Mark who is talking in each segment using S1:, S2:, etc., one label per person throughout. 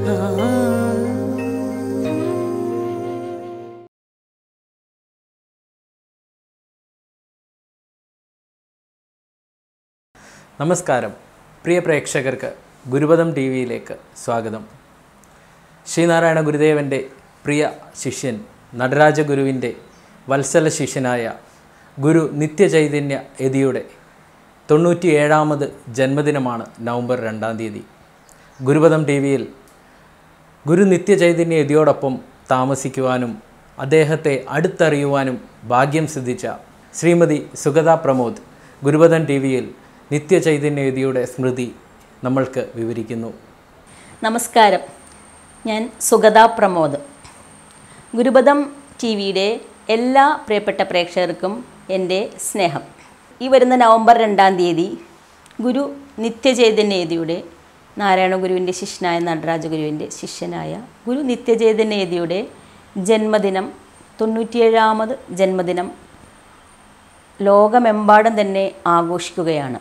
S1: നമസ്കാരം പ്രിയ പ്രേക്ഷകർക്ക് ഗുരുപദം ടി വിയിലേക്ക് സ്വാഗതം ശ്രീനാരായണ ഗുരുദേവൻ്റെ പ്രിയ ശിഷ്യൻ നടരാജ ഗുരുവിൻ്റെ വത്സല ശിഷ്യനായ ഗുരു നിത്യചൈതന്യ യതിയുടെ തൊണ്ണൂറ്റി ഏഴാമത് ജന്മദിനമാണ് നവംബർ രണ്ടാം തീയതി ഗുരുപദം ടി വിയിൽ ഗുരു നിത്യചൈതന്യ യതിയോടൊപ്പം താമസിക്കുവാനും അദ്ദേഹത്തെ അടുത്തറിയുവാനും ഭാഗ്യം സിദ്ധിച്ച ശ്രീമതി സുഗത പ്രമോദ് ഗുരുപദം ടി വിയിൽ നിത്യചൈതന്യ യതിയുടെ സ്മൃതി നമ്മൾക്ക് വിവരിക്കുന്നു
S2: നമസ്കാരം ഞാൻ സുഗത പ്രമോദ് ഗുരുപദം ടി വിയുടെ എല്ലാ പ്രിയപ്പെട്ട പ്രേക്ഷകർക്കും എൻ്റെ സ്നേഹം ഈ വരുന്ന നവംബർ രണ്ടാം തീയതി ഗുരു നിത്യചൈതന്യതിയുടെ നാരായണ ഗുരുവിൻ്റെ ശിഷ്യനായ നടരാജ ഗുരുവിൻ്റെ ശിഷ്യനായ ഗുരു നിത്യചൈതന്യതിയുടെ ജന്മദിനം തൊണ്ണൂറ്റിയേഴാമത് ജന്മദിനം ലോകമെമ്പാടും തന്നെ ആഘോഷിക്കുകയാണ്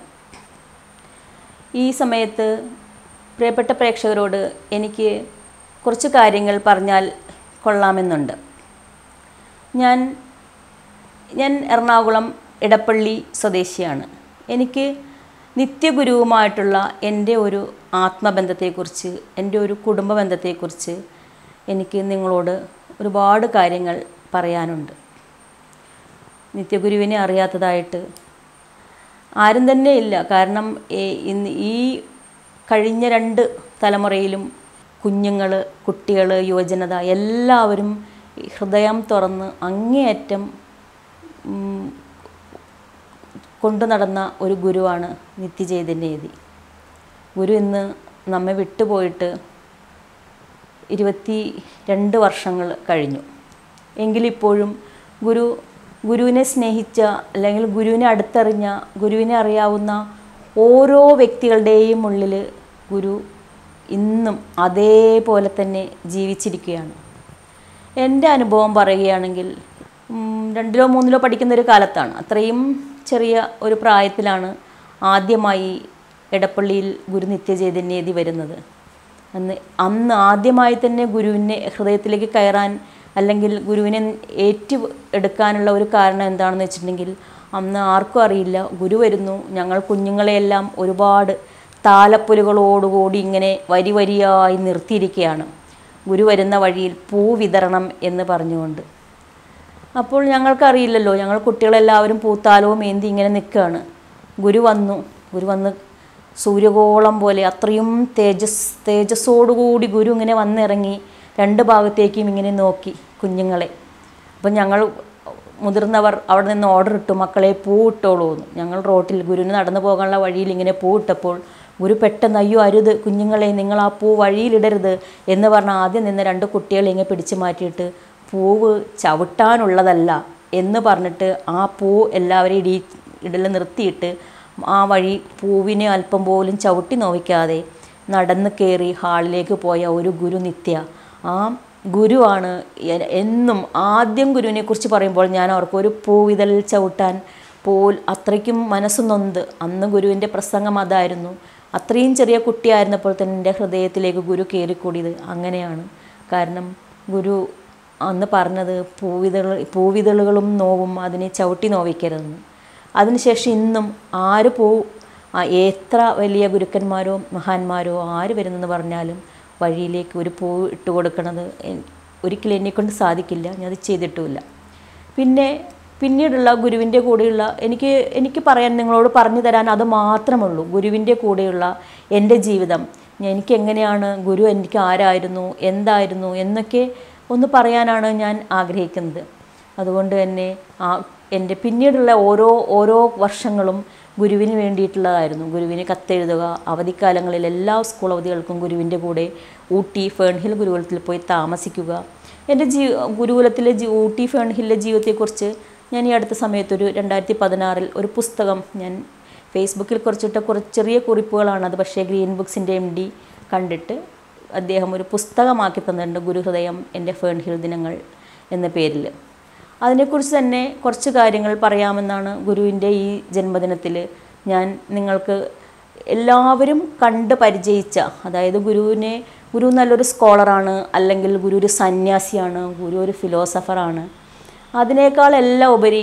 S2: ഈ സമയത്ത് പ്രിയപ്പെട്ട പ്രേക്ഷകരോട് എനിക്ക് കുറച്ച് കാര്യങ്ങൾ പറഞ്ഞാൽ കൊള്ളാമെന്നുണ്ട് ഞാൻ ഞാൻ എറണാകുളം ഇടപ്പള്ളി സ്വദേശിയാണ് എനിക്ക് നിത്യഗുരുവുമായിട്ടുള്ള എൻ്റെ ഒരു ആത്മബന്ധത്തെക്കുറിച്ച് എൻ്റെ ഒരു കുടുംബ ബന്ധത്തെക്കുറിച്ച് എനിക്ക് നിങ്ങളോട് ഒരുപാട് കാര്യങ്ങൾ പറയാനുണ്ട് നിത്യഗുരുവിനെ അറിയാത്തതായിട്ട് ആരും തന്നെ ഇല്ല കാരണം ഏ- ഇന്ന് ഈ കഴിഞ്ഞ രണ്ട് തലമുറയിലും കുഞ്ഞുങ്ങൾ കുട്ടികൾ യുവജനത എല്ലാവരും ഹൃദയം തുറന്ന് അങ്ങേയറ്റം ഉം, കൊണ്ടു നടന്ന ഒരു ഗുരുവാണ് നിത്യചൈതന്യതി ഗുരു ഇന്ന് നമ്മെ വിട്ടുപോയിട്ട് ഇരുപത്തി രണ്ട് വർഷങ്ങൾ കഴിഞ്ഞു എങ്കിലിപ്പോഴും ഗുരു ഗുരുവിനെ സ്നേഹിച്ച അല്ലെങ്കിൽ ഗുരുവിനെ അടുത്തറിഞ്ഞ ഗുരുവിനെ അറിയാവുന്ന ഓരോ വ്യക്തികളുടെയും ഉള്ളിൽ ഗുരു ഇന്നും അതേപോലെ തന്നെ ജീവിച്ചിരിക്കുകയാണ് എൻ്റെ അനുഭവം പറയുകയാണെങ്കിൽ ഉം, രണ്ടിലോ മൂന്നിലോ പഠിക്കുന്ന ഒരു കാലത്താണ് അത്രയും ചെറിയ ഒരു പ്രായത്തിലാണ് ആദ്യമായി എടപ്പള്ളിയിൽ ഗുരു നിത്യചൈതന്യതി വരുന്നത് അന്ന് അന്ന് ആദ്യമായി തന്നെ ഗുരുവിനെ ഹൃദയത്തിലേക്ക് കയറാൻ അല്ലെങ്കിൽ ഗുരുവിനെ ഏറ്റു എടുക്കാനുള്ള ഒരു കാരണം എന്താണെന്ന് വെച്ചിട്ടുണ്ടെങ്കിൽ അന്ന് ആർക്കും അറിയില്ല ഗുരു വരുന്നു ഞങ്ങൾ കുഞ്ഞുങ്ങളെയെല്ലാം ഒരുപാട് താലപ്പൊലുകളോടുകൂടി ഇങ്ങനെ വരി വരിയായി നിർത്തിയിരിക്കുകയാണ് ഗുരു വരുന്ന വഴിയിൽ പൂ വിതരണം എന്ന് പറഞ്ഞുകൊണ്ട് അപ്പോൾ ഞങ്ങൾക്കറിയില്ലല്ലോ ഞങ്ങൾ കുട്ടികളെല്ലാവരും പൂത്താലവും ഏന്തി ഇങ്ങനെ നിൽക്കുകയാണ് ഗുരു വന്നു ഗുരു വന്ന് സൂര്യകോളം പോലെ അത്രയും തേജസ് തേജസ്സോടുകൂടി ഗുരു ഇങ്ങനെ വന്നിറങ്ങി രണ്ട് ഭാഗത്തേക്കും ഇങ്ങനെ നോക്കി കുഞ്ഞുങ്ങളെ അപ്പം ഞങ്ങൾ മുതിർന്നവർ അവിടെ നിന്ന് ഓർഡർ ഇട്ടു മക്കളെ പൂ ഇട്ടോളൂ എന്ന് ഞങ്ങൾ റോട്ടിൽ ഗുരുവിന് നടന്നു പോകാനുള്ള വഴിയിൽ ഇങ്ങനെ പൂ ഇട്ടപ്പോൾ ഗുരു പെട്ടെന്ന് അയ്യോ അരുത് കുഞ്ഞുങ്ങളെ നിങ്ങൾ ആ പൂ വഴിയിലിടരുത് എന്ന് പറഞ്ഞ ആദ്യം നിന്ന് രണ്ട് കുട്ടികളെ ഇങ്ങനെ പിടിച്ചു മാറ്റിയിട്ട് പൂവ് ചവിട്ടാനുള്ളതല്ല എന്ന് പറഞ്ഞിട്ട് ആ പൂ എല്ലാവരെയും ഇടി ഇടൽ നിർത്തിയിട്ട് ആ വഴി പൂവിനെ അല്പം പോലും ചവിട്ടി നോവിക്കാതെ നടന്ന് കയറി ഹാളിലേക്ക് പോയ ഒരു ഗുരു നിത്യ ആ ഗുരുവാണ് എ- എന്നും ആദ്യം ഗുരുവിനെ കുറിച്ച് പറയുമ്പോൾ ഞാൻ ഓർക്കും ഒരു പൂവിതൽ ചവിട്ടാൻ പോൽ അത്രയ്ക്കും മനസ്സ് നൊന്ത് അന്ന് ഗുരുവിൻ്റെ പ്രസംഗം അതായിരുന്നു അത്രയും ചെറിയ കുട്ടിയായിരുന്നപ്പോൾ തന്നെ എൻ്റെ ഹൃദയത്തിലേക്ക് ഗുരു കയറിക്കൂടിയത് അങ്ങനെയാണ് കാരണം ഗുരു അന്ന് പറഞ്ഞത് പൂവിതൾ പൂവിതളുകളും നോവും അതിനെ ചവിട്ടി നോവിക്കരുതെന്ന് അതിനുശേഷം ഇന്നും ആര് പൂ ആ എത്ര വലിയ ഗുരുക്കന്മാരോ മഹാന്മാരോ ആര് വരുന്നെന്ന് പറഞ്ഞാലും വഴിയിലേക്ക് ഒരു പൂ ഇട്ട് കൊടുക്കണത് എൻ- ഒരിക്കലും എന്നെക്കൊണ്ട് സാധിക്കില്ല ഞാൻ അത് ചെയ്തിട്ടുമില്ല പിന്നെ പിന്നീടുള്ള ഗുരുവിൻ്റെ കൂടെയുള്ള എനിക്ക് എനിക്ക് പറയാൻ നിങ്ങളോട് പറഞ്ഞു തരാൻ അത് മാത്രമേ ഉള്ളൂ ഗുരുവിൻ്റെ കൂടെയുള്ള എൻ്റെ ജീവിതം ഞാൻ- എനിക്ക് എങ്ങനെയാണ് ഗുരു എനിക്ക് ആരായിരുന്നു എന്തായിരുന്നു എന്നൊക്കെ ഒന്ന് പറയാനാണ് ഞാൻ ആഗ്രഹിക്കുന്നത് അതുകൊണ്ട് തന്നെ ആ എൻ്റെ പിന്നീടുള്ള ഓരോ ഓരോ വർഷങ്ങളും ഗുരുവിന് വേണ്ടിയിട്ടുള്ളതായിരുന്നു ഗുരുവിന് കത്തെഴുതുക അവധിക്കാലങ്ങളിൽ എല്ലാ സ്കൂൾ അവധികൾക്കും ഗുരുവിൻ്റെ കൂടെ ഊട്ടി ഫേൺഹിൽ ഗുരുകുലത്തിൽ പോയി താമസിക്കുക എൻ്റെ ജീ ഗുരുകുലത്തിലെ ജീ ഊട്ടി ഫേൺഹില്ലിലെ ജീവിതത്തെക്കുറിച്ച് ഞാൻ ഈ അടുത്ത സമയത്തൊരു രണ്ടായിരത്തി പതിനാറിൽ ഒരു പുസ്തകം ഞാൻ ഫേസ്ബുക്കിൽ കുറിച്ചിട്ട കുറച്ച് ചെറിയ കുറിപ്പുകളാണ് അത് പക്ഷേ ഗ്രീൻ ബുക്സിൻ്റെ എം ഡി കണ്ടിട്ട് അദ്ദേഹം ഒരു പുസ്തകമാക്കി തന്നിട്ടുണ്ട് ഗുരുഹൃദയം എൻ്റെ ഫേൺഹിൽ ദിനങ്ങൾ എന്ന പേരിൽ അതിനെക്കുറിച്ച് തന്നെ കുറച്ച് കാര്യങ്ങൾ പറയാമെന്നാണ് ഗുരുവിൻ്റെ ഈ ജന്മദിനത്തിൽ ഞാൻ നിങ്ങൾക്ക് എല്ലാവരും കണ്ട് പരിചയിച്ച അതായത് ഗുരുവിനെ ഗുരു നല്ലൊരു സ്കോളറാണ് അല്ലെങ്കിൽ ഗുരു ഒരു സന്യാസിയാണ് ഗുരു ഒരു ഫിലോസഫറാണ് അതിനേക്കാളെല്ലാം ഉപരി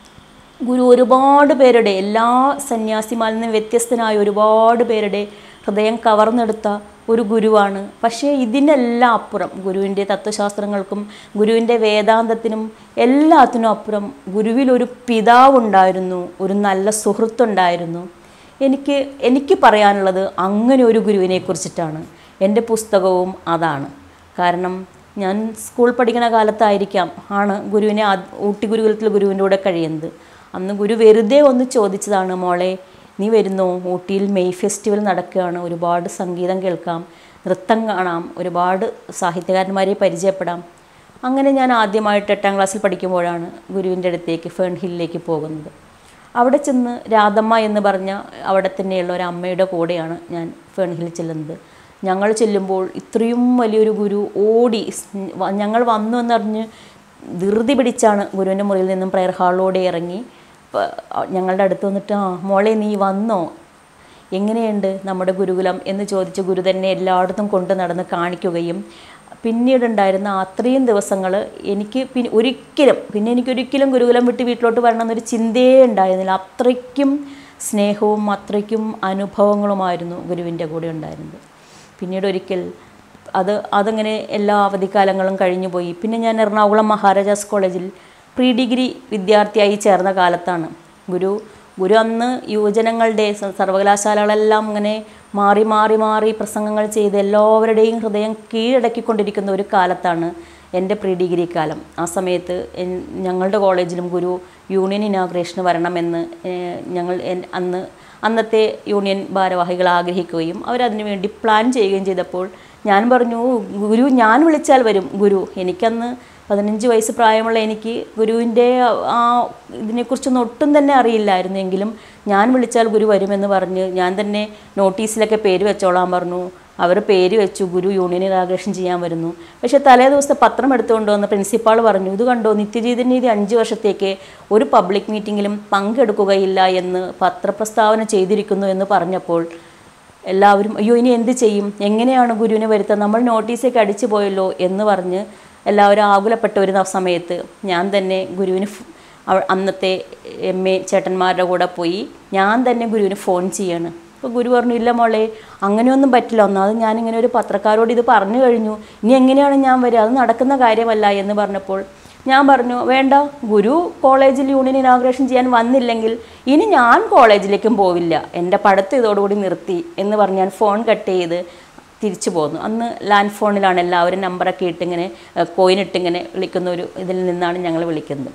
S2: ഗുരു ഒരുപാട് പേരുടെ എല്ലാ സന്യാസിമാരിൽ നിന്നും വ്യത്യസ്തനായ ഒരുപാട് പേരുടെ ഹൃദയം കവർന്നെടുത്ത ഒരു ഗുരുവാണ് പക്ഷേ ഇതിനെല്ലാം അപ്പുറം ഗുരുവിൻ്റെ തത്വശാസ്ത്രങ്ങൾക്കും ഗുരുവിൻ്റെ വേദാന്തത്തിനും എല്ലാത്തിനും അപ്പുറം ഗുരുവിലൊരു പിതാവുണ്ടായിരുന്നു ഒരു നല്ല സുഹൃത്തുണ്ടായിരുന്നു എനിക്ക് എനിക്ക് പറയാനുള്ളത് അങ്ങനെ ഒരു ഗുരുവിനെ കുറിച്ചിട്ടാണ് എൻ്റെ പുസ്തകവും അതാണ് കാരണം ഞാൻ സ്കൂൾ പഠിക്കുന്ന കാലത്തായിരിക്കാം ആണ് ഗുരുവിനെ ആദ്- ഊട്ടി ഗുരുകുലത്തിൽ ഗുരുവിൻ്റെ കൂടെ കഴിയുന്നത് അന്ന് ഗുരു വെറുതെ ഒന്ന് ചോദിച്ചതാണ് മോളെ നീ വരുന്നോ ഊട്ടിയിൽ മെയ് ഫെസ്റ്റിവൽ നടക്കുകയാണ് ഒരുപാട് സംഗീതം കേൾക്കാം നൃത്തം കാണാം ഒരുപാട് സാഹിത്യകാരന്മാരെ പരിചയപ്പെടാം അങ്ങനെ ഞാൻ ആദ്യമായിട്ട് എട്ടാം ക്ലാസ്സിൽ പഠിക്കുമ്പോഴാണ് ഗുരുവിൻ്റെ അടുത്തേക്ക് ഫേൺ ഹില്ലിലേക്ക് പോകുന്നത് അവിടെ ചെന്ന് രാധമ്മ എന്ന് പറഞ്ഞ അവിടെ തന്നെയുള്ള ഒരു അമ്മയുടെ കൂടെയാണ് ഞാൻ ഫേൺ ഹിൽ ചെല്ലുന്നത് ഞങ്ങൾ ചെല്ലുമ്പോൾ ഇത്രയും വലിയൊരു ഗുരു ഓടി സ് വ- ഞങ്ങൾ വന്നു എന്നറിഞ്ഞ് ധൃതി പിടിച്ചാണ് ഗുരുവിൻ്റെ മുറിയിൽ നിന്നും പ്രയർ ഹാളിലൂടെ ഇറങ്ങി പ- ഞങ്ങളുടെ അടുത്ത് വന്നിട്ട് ആ മോളെ നീ വന്നോ എങ്ങനെയുണ്ട് നമ്മുടെ ഗുരുകുലം എന്ന് ചോദിച്ച് ഗുരു തന്നെ എല്ലായിടത്തും കൊണ്ട് നടന്ന് കാണിക്കുകയും പിന്നീടുണ്ടായിരുന്ന അത്രയും ദിവസങ്ങൾ എനിക്ക് പിന്നെ ഒരിക്കലും പിന്നെ എനിക്ക് ഒരിക്കലും ഗുരുകുലം വിട്ട് വീട്ടിലോട്ട് വരണം എന്നൊരു ചിന്തയേ ഉണ്ടായിരുന്നില്ല അത്രയ്ക്കും സ്നേഹവും അത്രയ്ക്കും അനുഭവങ്ങളുമായിരുന്നു ഗുരുവിൻ്റെ കൂടെ ഉണ്ടായിരുന്നത് പിന്നീട് ഒരിക്കൽ അത് അതങ്ങനെ എല്ലാ അവധിക്കാലങ്ങളും കഴിഞ്ഞു പോയി പിന്നെ ഞാൻ എറണാകുളം മഹാരാജാസ് കോളേജിൽ പ്രീ ഡിഗ്രി വിദ്യാർത്ഥിയായി ചേർന്ന കാലത്താണ് ഗുരു ഗുരു അന്ന് യുവജനങ്ങളുടെ സ- സർവകലാശാലകളെല്ലാം ഇങ്ങനെ മാറി മാറി മാറി പ്രസംഗങ്ങൾ ചെയ്ത് എല്ലാവരുടെയും ഹൃദയം കീഴടക്കിക്കൊണ്ടിരിക്കുന്ന ഒരു കാലത്താണ് എൻ്റെ പ്രീ ഡിഗ്രി കാലം ആ സമയത്ത് എൻ- ഞങ്ങളുടെ കോളേജിലും ഗുരു യൂണിയൻ ഇനാഗ്രേഷന് വരണമെന്ന് ഏഹ്, ഞങ്ങൾ എൻ- അന്ന് അന്നത്തെ യൂണിയൻ ഭാരവാഹികൾ ആഗ്രഹിക്കുകയും അവരതിനു വേണ്ടി പ്ലാൻ ചെയ്യുകയും ചെയ്തപ്പോൾ ഞാൻ പറഞ്ഞു ഗുരു ഞാൻ വിളിച്ചാൽ വരും ഗുരു എനിക്കന്ന് പതിനഞ്ച് വയസ്സ് പ്രായമുള്ള എനിക്ക് ഗുരുവിൻ്റെ ആ ഇതിനെക്കുറിച്ചൊന്നും ഒട്ടും തന്നെ അറിയില്ലായിരുന്നു എങ്കിലും ഞാൻ വിളിച്ചാൽ ഗുരു വരുമെന്ന് പറഞ്ഞ് ഞാൻ തന്നെ നോട്ടീസിലൊക്കെ പേര് വെച്ചോളാൻ പറഞ്ഞു അവർ പേര് വെച്ചു ഗുരു യൂണിയൻ ഇനാഗ്രേഷൻ ചെയ്യാൻ വരുന്നു പക്ഷേ തലേ ദിവസത്തെ പത്രം എടുത്തുകൊണ്ട് വന്ന പ്രിൻസിപ്പാൾ പറഞ്ഞു ഇത് കണ്ടോ നിത്യജീതനീതി അഞ്ച് വർഷത്തേക്ക് ഒരു പബ്ലിക് മീറ്റിങ്ങിലും പങ്കെടുക്കുകയില്ല എന്ന് പത്രപ്രസ്താവന ചെയ്തിരിക്കുന്നു എന്ന് പറഞ്ഞപ്പോൾ എല്ലാവരും അയ്യോ ഇനി എന്ത് ചെയ്യും എങ്ങനെയാണ് ഗുരുവിനെ വരുത്തുക നമ്മൾ നോട്ടീസൊക്കെ അടിച്ചു പോയല്ലോ എന്ന് പറഞ്ഞ് എല്ലാവരും ആകുലപ്പെട്ട ഒരു ന- സമയത്ത് ഞാൻ തന്നെ ഗുരുവിന് ഫ്- അവ- അന്നത്തെ എം എ ചേട്ടന്മാരുടെ കൂടെ പോയി ഞാൻ തന്നെ ഗുരുവിന് ഫോൺ ചെയ്യാണ് അപ്പോൾ ഗുരു പറഞ്ഞു ഇല്ല മോളെ അങ്ങനെയൊന്നും പറ്റില്ല ഒന്നാമത് ഞാനിങ്ങനെ ഒരു പത്രക്കാരോട് ഇത് പറഞ്ഞു കഴിഞ്ഞു ഇനി എങ്ങനെയാണ് ഞാൻ വരിക അത് നടക്കുന്ന കാര്യമല്ല എന്ന് പറഞ്ഞപ്പോൾ ഞാൻ പറഞ്ഞു വേണ്ട ഗുരു കോളേജിൽ യൂണിയൻ ഇനാഗ്രേഷൻ ചെയ്യാൻ വന്നില്ലെങ്കിൽ ഇനി ഞാൻ കോളേജിലേക്കും പോവില്ല എൻ്റെ പഠിത്തം ഇതോടുകൂടി നിർത്തി എന്ന് പറഞ്ഞ് ഞാൻ ഫോൺ കട്ട് ചെയ്ത് തിരിച്ചു പോന്നു അന്ന് ലാൻഡ് ഫോണിലാണ് എല്ലാവരും നമ്പറൊക്കെ ഇട്ടിങ്ങനെ കോയിൻ ഇട്ടിങ്ങനെ വിളിക്കുന്ന ഒരു ഇതിൽ നിന്നാണ് ഞങ്ങൾ വിളിക്കുന്നത്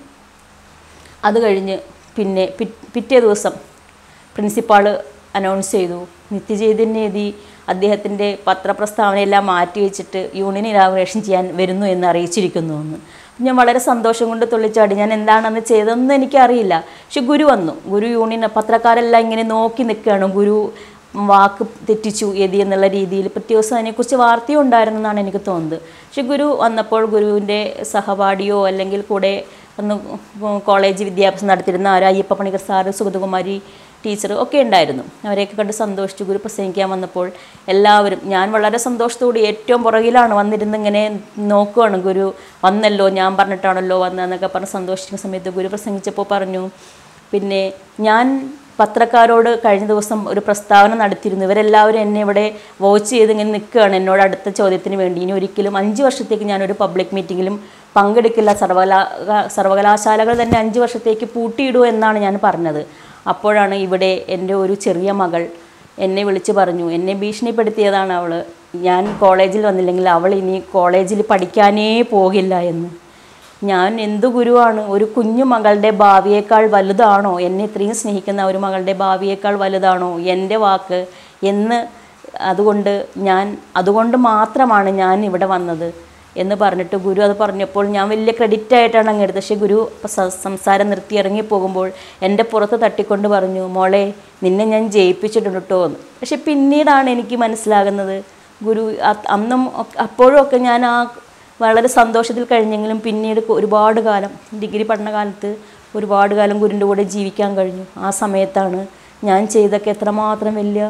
S2: അത് കഴിഞ്ഞ് പിന്നെ പി- പിറ്റേ ദിവസം പ്രിൻസിപ്പാൾ അനൗൺസ് ചെയ്തു നിത്യചൈതന്യതി അദ്ദേഹത്തിൻ്റെ പത്രപ്രസ്താവനയെല്ലാം മാറ്റി വെച്ചിട്ട് യൂണിയൻ ഇനാഗ്രേഷൻ ചെയ്യാൻ വരുന്നു എന്ന് അറിയിച്ചിരിക്കുന്നു എന്ന് ഞാൻ വളരെ സന്തോഷം കൊണ്ട് തുള്ളിച്ചാടി ഞാൻ എന്താണെന്ന് ചെയ്തതെന്ന് എനിക്കറിയില്ല പക്ഷെ ഗുരു വന്നു ഗുരു യൂണിയൻ പത്രക്കാരെല്ലാം ഇങ്ങനെ നോക്കി നിൽക്കുകയാണ് ഗുരു വാക്ക് തെറ്റിച്ചു എതി എന്നുള്ള രീതിയിൽ പിറ്റേ ദിവസം അതിനെക്കുറിച്ച് വാർത്തയും ഉണ്ടായിരുന്നെന്നാണ് എനിക്ക് തോന്നുന്നത് പക്ഷെ ഗുരു വന്നപ്പോൾ ഗുരുവിൻ്റെ സഹപാഠിയോ അല്ലെങ്കിൽ കൂടെ ഒന്ന് കോളേജ് വിദ്യാഭ്യാസം നടത്തിയിരുന്ന ആരോ അയ്യപ്പ പണിക്കർ സാറ് സുഗതകുമാരി ടീച്ചർ ഒക്കെ ഉണ്ടായിരുന്നു അവരെയൊക്കെ കണ്ട് സന്തോഷിച്ചു ഗുരു പ്രസംഗിക്കാൻ വന്നപ്പോൾ എല്ലാവരും ഞാൻ വളരെ സന്തോഷത്തോടെ ഏറ്റവും പുറകിലാണ് വന്നിരുന്ന് ഇങ്ങനെ നോക്കുകയാണ് ഗുരു വന്നല്ലോ ഞാൻ പറഞ്ഞിട്ടാണല്ലോ വന്നതെന്നൊക്കെ പറഞ്ഞ് സന്തോഷിക്കുന്ന സമയത്ത് ഗുരു പ്രസംഗിച്ചപ്പോൾ പറഞ്ഞു പിന്നെ ഞാൻ പത്രക്കാരോട് കഴിഞ്ഞ ദിവസം ഒരു പ്രസ്താവന നടത്തിയിരുന്നു ഇവരെല്ലാവരും എന്നെ ഇവിടെ വാച്ച് ചെയ്ത് ഇങ്ങനെ നിൽക്കുകയാണ് എന്നോട് അടുത്ത ചോദ്യത്തിന് വേണ്ടി ഇനി ഒരിക്കലും അഞ്ച് വർഷത്തേക്ക് ഞാനൊരു പബ്ലിക് മീറ്റിങ്ങിലും പങ്കെടുക്കില്ല സർവകലാ സർവകലാശാലകൾ തന്നെ അഞ്ച് വർഷത്തേക്ക് പൂട്ടിയിടൂ എന്നാണ് ഞാൻ പറഞ്ഞത് അപ്പോഴാണ് ഇവിടെ എൻ്റെ ഒരു ചെറിയ മകൾ എന്നെ വിളിച്ച് പറഞ്ഞു എന്നെ ഭീഷണിപ്പെടുത്തിയതാണ് അവൾ ഞാൻ കോളേജിൽ വന്നില്ലെങ്കിൽ അവൾ ഇനി കോളേജിൽ പഠിക്കാനേ പോകില്ല എന്ന് ഞാൻ എന്തു ഗുരുവാണ് ഒരു കുഞ്ഞു മകളുടെ ഭാവിയേക്കാൾ വലുതാണോ എന്നെ ഇത്രയും സ്നേഹിക്കുന്ന ഒരു മകളുടെ ഭാവിയേക്കാൾ വലുതാണോ എൻ്റെ വാക്ക് എന്ന് അതുകൊണ്ട് ഞാൻ അതുകൊണ്ട് മാത്രമാണ് ഞാൻ ഇവിടെ വന്നത് എന്ന് പറഞ്ഞിട്ട് ഗുരു അത് പറഞ്ഞപ്പോൾ ഞാൻ വലിയ ക്രെഡിറ്റ് ആയിട്ടാണ് അങ്ങ് എടുത്തത് പക്ഷേ ഗുരു സ- സംസാരം നിർത്തി ഇറങ്ങി പോകുമ്പോൾ എൻ്റെ പുറത്ത് തട്ടിക്കൊണ്ട് പറഞ്ഞു മോളെ നിന്നെ ഞാൻ ജയിപ്പിച്ചിട്ടുണ്ട് കേട്ടോ എന്ന് പക്ഷെ പിന്നീടാണ് എനിക്ക് മനസ്സിലാകുന്നത് ഗുരു അ- അന്നും ഒക്കെ- അപ്പോഴും ഒക്കെ ഞാൻ ആ വളരെ സന്തോഷത്തിൽ കഴിഞ്ഞെങ്കിലും പിന്നീട് കൊ- ഒരുപാട് കാലം ഡിഗ്രി പഠനകാലത്ത് ഒരുപാട് കാലം ഗുരുവിൻ്റെ കൂടെ ജീവിക്കാൻ കഴിഞ്ഞു ആ സമയത്താണ് ഞാൻ ചെയ്തൊക്കെ എത്രമാത്രം വലിയ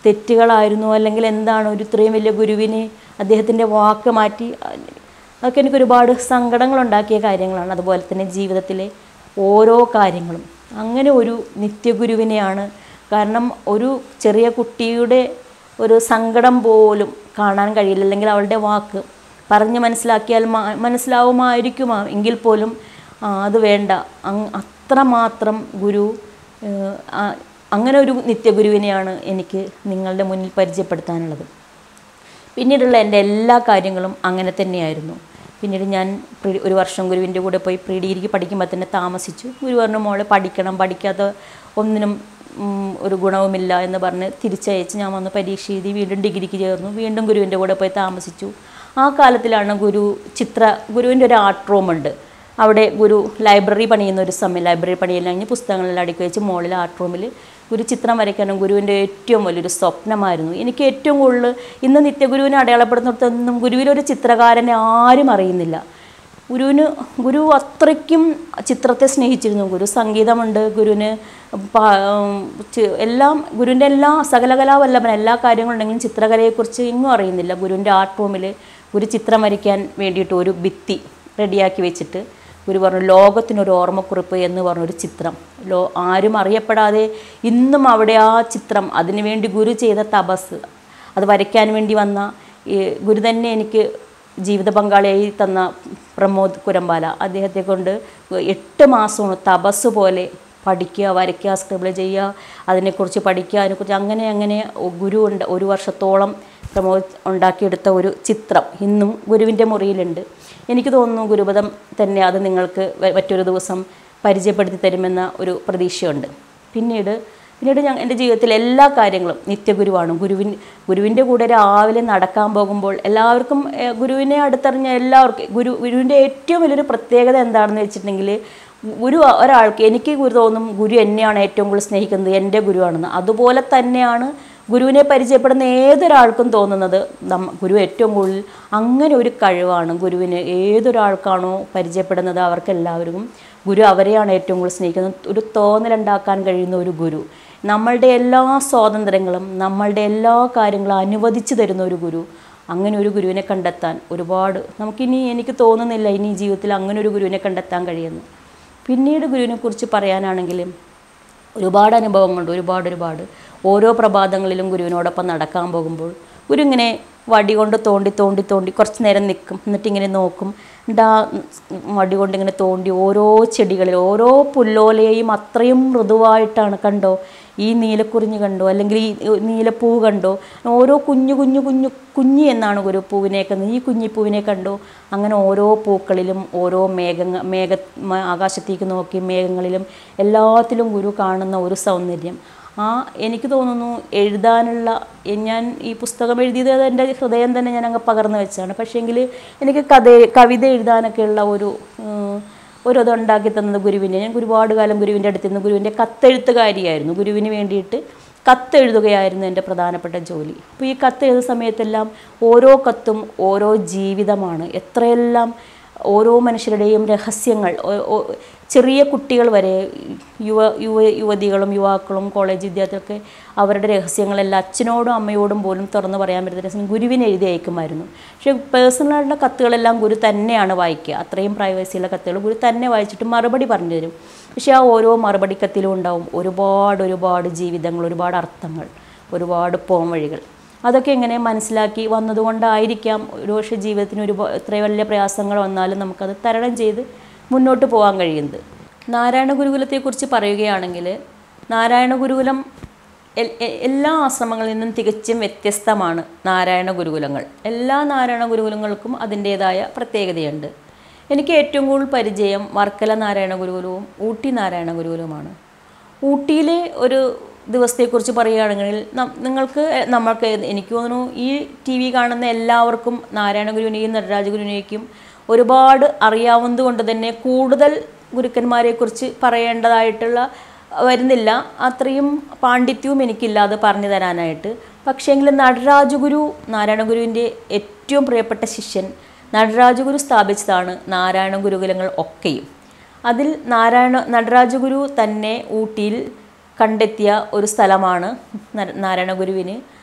S2: തെറ്റുകളായിരുന്നു അല്ലെങ്കിൽ എന്താണ് ഒരു ഇത്രയും വലിയ ഗുരുവിന് അദ്ദേഹത്തിൻ്റെ വാക്ക് മാറ്റി അതൊക്കെ എനിക്ക് ഒരുപാട് സങ്കടങ്ങളുണ്ടാക്കിയ കാര്യങ്ങളാണ് അതുപോലെ തന്നെ ജീവിതത്തിലെ ഓരോ കാര്യങ്ങളും അങ്ങനെ ഒരു നിത്യഗുരുവിനെയാണ് കാരണം ഒരു ചെറിയ കുട്ടിയുടെ ഒരു സങ്കടം പോലും കാണാൻ കഴിയില്ല അല്ലെങ്കിൽ അവളുടെ വാക്ക് പറഞ്ഞ് മനസ്സിലാക്കിയാൽ മാ- മനസ്സിലാവുമായിരിക്കുമാ എങ്കിൽ പോലും ആ, അത് വേണ്ട അങ് അത്രമാത്രം ഗുരു ഏഹ്, ആ, അങ്ങനെ ഒരു നിത്യഗുരുവിനെയാണ് എനിക്ക് നിങ്ങളുടെ മുന്നിൽ പരിചയപ്പെടുത്താനുള്ളത് പിന്നീടുള്ള എൻ്റെ എല്ലാ കാര്യങ്ങളും അങ്ങനെ തന്നെയായിരുന്നു പിന്നീട് ഞാൻ പ്രി- ഒരു വർഷം ഗുരുവിൻ്റെ കൂടെ പോയി പ്രീ ഡിഗ്രിക്ക് പഠിക്കുമ്പോൾ തന്നെ താമസിച്ചു ഗുരു പറഞ്ഞു മോളെ പഠിക്കണം പഠിക്കാതെ ഒന്നിനും ഉം, ഒരു ഗുണവുമില്ല എന്ന് പറഞ്ഞ് തിരിച്ചയച്ച് ഞാൻ വന്ന് പരീക്ഷ എഴുതി വീണ്ടും ഡിഗ്രിക്ക് ചേർന്നു വീണ്ടും ഗുരുവിൻ്റെ കൂടെ പോയി താമസിച്ചു ആ കാലത്തിലാണ് ഗുരു ചിത്ര ഗുരുവിൻ്റെ ഒരു ആർട്ട് റൂമുണ്ട് അവിടെ ഗുരു ലൈബ്രറി പണിയുന്ന ഒരു സമയം ലൈബ്രറി പണിയെല്ലാം കഴിഞ്ഞ് പുസ്തകങ്ങളെല്ലാം അടുക്കി വെച്ച് മുകളിൽ ആർട്ട് റൂമിൽ ഗുരു ചിത്രം വരയ്ക്കാനും ഗുരുവിൻ്റെ ഏറ്റവും വലിയൊരു സ്വപ്നമായിരുന്നു എനിക്ക് ഏറ്റവും കൂടുതൽ ഇന്ന് നിത്യഗുരുവിനെ അടയാളപ്പെടുത്തുന്നിടത്തൊന്നും ഗുരുവിനൊരു ചിത്രകാരനെ ആരും അറിയുന്നില്ല ഗുരുവിന് ഗുരു അത്രയ്ക്കും ചിത്രത്തെ സ്നേഹിച്ചിരുന്നു ഗുരു സംഗീതമുണ്ട് ഗുരുവിന് പാ- ഉം, ചി- എല്ലാം ഗുരുവിൻ്റെ എല്ലാ സകലകലാവല്ലഭൻ എല്ലാ കാര്യങ്ങളുണ്ടെങ്കിലും ചിത്രകലയെക്കുറിച്ച് എങ്ങും അറിയുന്നില്ല ഗുരുവിൻ്റെ ആർട്ട് റൂമിൽ ഗുരു ചിത്രം വരയ്ക്കാൻ വേണ്ടിയിട്ട് ഒരു ഭിത്തി റെഡിയാക്കി വെച്ചിട്ട് ഗുരു പറഞ്ഞു ലോകത്തിനൊരു ഓർമ്മക്കുറിപ്പ് എന്ന് പറഞ്ഞൊരു ചിത്രം ലോ ആരും അറിയപ്പെടാതെ ഇന്നും അവിടെ ആ ചിത്രം അതിനുവേണ്ടി ഗുരു ചെയ്ത തപസ് അത് വരയ്ക്കാൻ വേണ്ടി വന്ന ഈ ഗുരു തന്നെ എനിക്ക് ജീവിത പങ്കാളിയായി തന്ന പ്രമോദ് കുരമ്പാല അദ്ദേഹത്തെ കൊണ്ട് എട്ട് മാസമാണ് തപസ് പോലെ പഠിക്കുക വരയ്ക്കുക സ്ക്രിബിൾ ചെയ്യുക അതിനെക്കുറിച്ച് പഠിക്കുക അതിനെക്കുറിച്ച് അങ്ങനെ അങ്ങനെ ഗുരു ഉണ്ട് ഒരു വർഷത്തോളം പ്രമോദ് ഉണ്ടാക്കിയെടുത്ത ഒരു ചിത്രം ഇന്നും ഗുരുവിൻ്റെ മുറിയിലുണ്ട് എനിക്ക് തോന്നുന്നു ഗുരുപദം തന്നെ അത് നിങ്ങൾക്ക് വ- മറ്റൊരു ദിവസം പരിചയപ്പെടുത്തി തരുമെന്ന ഒരു പ്രതീക്ഷയുണ്ട് പിന്നീട് പിന്നീട് ഞാൻ എൻ്റെ ജീവിതത്തിൽ എല്ലാ കാര്യങ്ങളും നിത്യഗുരുവാണ് ഗുരുവിൻ ഗുരുവിൻ്റെ കൂടെ രാവിലെ നടക്കാൻ പോകുമ്പോൾ എല്ലാവർക്കും ഏഹ്, ഗുരുവിനെ അടുത്തറിഞ്ഞ എല്ലാവർക്കും ഗുരു ഗുരുവിൻ്റെ ഏറ്റവും വലിയൊരു പ്രത്യേകത എന്താണെന്ന് വെച്ചിട്ടുണ്ടെങ്കിൽ ഗുരു ഒരാൾക്ക് എനിക്ക് ഗുരു തോന്നും ഗുരു എന്നെയാണ് ഏറ്റവും കൂടുതൽ സ്നേഹിക്കുന്നത് എൻ്റെ ഗുരുവാണെന്ന് അതുപോലെ തന്നെയാണ് ഗുരുവിനെ പരിചയപ്പെടുന്ന ഏതൊരാൾക്കും തോന്നുന്നത് നമ്മ ഗുരു ഏറ്റവും കൂടുതൽ അങ്ങനെ ഒരു കഴിവാണ് ഗുരുവിന് ഏതൊരാൾക്കാണോ പരിചയപ്പെടുന്നത് അവർക്കെല്ലാവർക്കും ഗുരു അവരെയാണ് ഏറ്റവും കൂടുതൽ സ്നേഹിക്കുന്നത് ഒരു തോന്നലുണ്ടാക്കാൻ കഴിയുന്ന ഒരു ഗുരു നമ്മളുടെ എല്ലാ സ്വാതന്ത്ര്യങ്ങളും നമ്മളുടെ എല്ലാ കാര്യങ്ങളും അനുവദിച്ചു തരുന്ന ഒരു ഗുരു അങ്ങനെ ഒരു ഗുരുവിനെ കണ്ടെത്താൻ ഒരുപാട് നമുക്കിനി എനിക്ക് തോന്നുന്നില്ല ഇനി ജീവിതത്തിൽ അങ്ങനെ ഒരു ഗുരുവിനെ കണ്ടെത്താൻ കഴിയുന്നു പിന്നീട് ഗുരുവിനെക്കുറിച്ച് പറയാനാണെങ്കിലും ഒരുപാട് അനുഭവങ്ങളുണ്ട് ഒരുപാട് ഒരുപാട് ഓരോ പ്രഭാതങ്ങളിലും ഗുരുവിനോടൊപ്പം നടക്കാൻ പോകുമ്പോൾ ഗുരു ഇങ്ങനെ വടി കൊണ്ട് തോണ്ടി തോണ്ടി തോണ്ടി കുറച്ച് നേരം നിൽക്കും എന്നിട്ട് ഇങ്ങനെ നോക്കും എന്നിട്ട് ആ വടി കൊണ്ട് ഇങ്ങനെ തോണ്ടി ഓരോ ചെടികളിൽ ഓരോ പുല്ലോലയെയും അത്രയും മൃദുവായിട്ടാണ് കണ്ടോ ഈ നീലക്കുറിഞ്ഞ് കണ്ടോ അല്ലെങ്കിൽ ഈ നീലപ്പൂ കണ്ടോ ഓരോ കുഞ്ഞു കുഞ്ഞു കുഞ്ഞു കുഞ്ഞി എന്നാണ് ഗുരു പൂവിനെയൊക്കെ ഈ കുഞ്ഞിപ്പൂവിനെ കണ്ടോ അങ്ങനെ ഓരോ പൂക്കളിലും ഓരോ മേഘങ്ങ മേഘ മ- ആകാശത്തേക്ക് നോക്കി മേഘങ്ങളിലും എല്ലാത്തിലും ഗുരു കാണുന്ന ഒരു സൗന്ദര്യം ആ എനിക്ക് തോന്നുന്നു എഴുതാനുള്ള എ- ഞാൻ ഈ പുസ്തകം എഴുതിയത് എൻ്റെ ഹൃദയം തന്നെ ഞാൻ അങ്ങ് പകർന്നു വെച്ചാണ് പക്ഷേങ്കിൽ എനിക്ക് കഥ കവിത എഴുതാനൊക്കെയുള്ള ഒരു ഉം, ഒരു ഇത് ഉണ്ടാക്കി തന്നത് ഗുരുവിനെ ഞാൻ ഒരുപാട് കാലം ഗുരുവിൻ്റെ അടുത്ത് നിന്ന് ഗുരുവിൻ്റെ കത്തെഴുത്തുകാരിയായിരുന്നു ഗുരുവിന് വേണ്ടിയിട്ട് കത്തെഴുതുകയായിരുന്നു എൻ്റെ പ്രധാനപ്പെട്ട ജോലി അപ്പോൾ ഈ കത്തെഴുതുന്ന സമയത്തെല്ലാം ഓരോ കത്തും ഓരോ ജീവിതമാണ് എത്രയെല്ലാം ഓരോ മനുഷ്യരുടെയും രഹസ്യങ്ങൾ ഓ- ഓ- ചെറിയ കുട്ടികൾ വരെ യുവ യുവ യുവതികളും യുവാക്കളും കോളേജ് വിദ്യാർത്ഥികളൊക്കെ അവരുടെ രഹസ്യങ്ങളെല്ലാം അച്ഛനോടും അമ്മയോടും പോലും തുറന്നു പറയാൻ പറ്റുന്ന രഹസ്യം ഗുരുവിന് എഴുതി അയക്കുമായിരുന്നു പക്ഷേ പേഴ്സണലായിട്ടുള്ള കത്തുകളെല്ലാം ഗുരു തന്നെയാണ് വായിക്കുക അത്രയും പ്രൈവസിയുള്ള കത്തുകൾ ഗുരു തന്നെ വായിച്ചിട്ട് മറുപടി പറഞ്ഞു തരും പക്ഷേ ആ ഓരോ മറുപടി കത്തിലും ഉണ്ടാവും ഒരുപാട് ഒരുപാട് ജീവിതങ്ങൾ ഒരുപാട് അർത്ഥങ്ങൾ ഒരുപാട് പോംവഴികൾ അതൊക്കെ ഇങ്ങനെ മനസ്സിലാക്കി വന്നതുകൊണ്ടായിരിക്കാം ഒരു പക്ഷേ ജീവിതത്തിന് ഒരു എത്ര വലിയ പ്രയാസങ്ങൾ വന്നാലും നമുക്കത് തരണം ചെയ്ത് മുന്നോട്ട് പോകാൻ കഴിയുന്നത് നാരായണ ഗുരുകുലത്തെക്കുറിച്ച് പറയുകയാണെങ്കിൽ നാരായണ ഗുരുകുലം എൽ- എ- എല്ലാ ആശ്രമങ്ങളിൽ നിന്നും തികച്ചും വ്യത്യസ്തമാണ് നാരായണ ഗുരുകുലങ്ങൾ എല്ലാ നാരായണ ഗുരുകുലങ്ങൾക്കും അതിൻ്റേതായ പ്രത്യേകതയുണ്ട് എനിക്ക് ഏറ്റവും കൂടുതൽ പരിചയം വർക്കല നാരായണ ഗുരുകുലവും ഊട്ടി നാരായണ ഗുരുകുലവുമാണ് ഊട്ടിയിലെ ഒരു ദിവസത്തെക്കുറിച്ച് പറയുകയാണെങ്കിൽ നം- നിങ്ങൾക്ക് എ- നമ്മൾക്ക് എനിക്ക് തോന്നുന്നു ഈ ടി വി കാണുന്ന എല്ലാവർക്കും നാരായണ ഗുരുവിനെയും നടരാജ ഗുരുവിനെയും ഒരുപാട് അറിയാവുന്നത് കൊണ്ട് തന്നെ കൂടുതൽ ഗുരുക്കന്മാരെക്കുറിച്ച് പറയേണ്ടതായിട്ടുള്ള വരുന്നില്ല അത്രയും പാണ്ഡിത്യവും എനിക്കില്ല അത് പറഞ്ഞു തരാനായിട്ട് പക്ഷേങ്കിൽ നടരാജഗുരു നാരായണ ഗുരുവിൻ്റെ ഏറ്റവും പ്രിയപ്പെട്ട ശിഷ്യൻ നടരാജഗുരു സ്ഥാപിച്ചതാണ് നാരായണ ഗുരുകുലങ്ങൾ ഒക്കെയും അതിൽ നാരായണ നടരാജഗുരു തന്നെ ഊട്ടിയിൽ കണ്ടെത്തിയ ഒരു സ്ഥലമാണ് നര- നാരായണ ഗുരുവിന്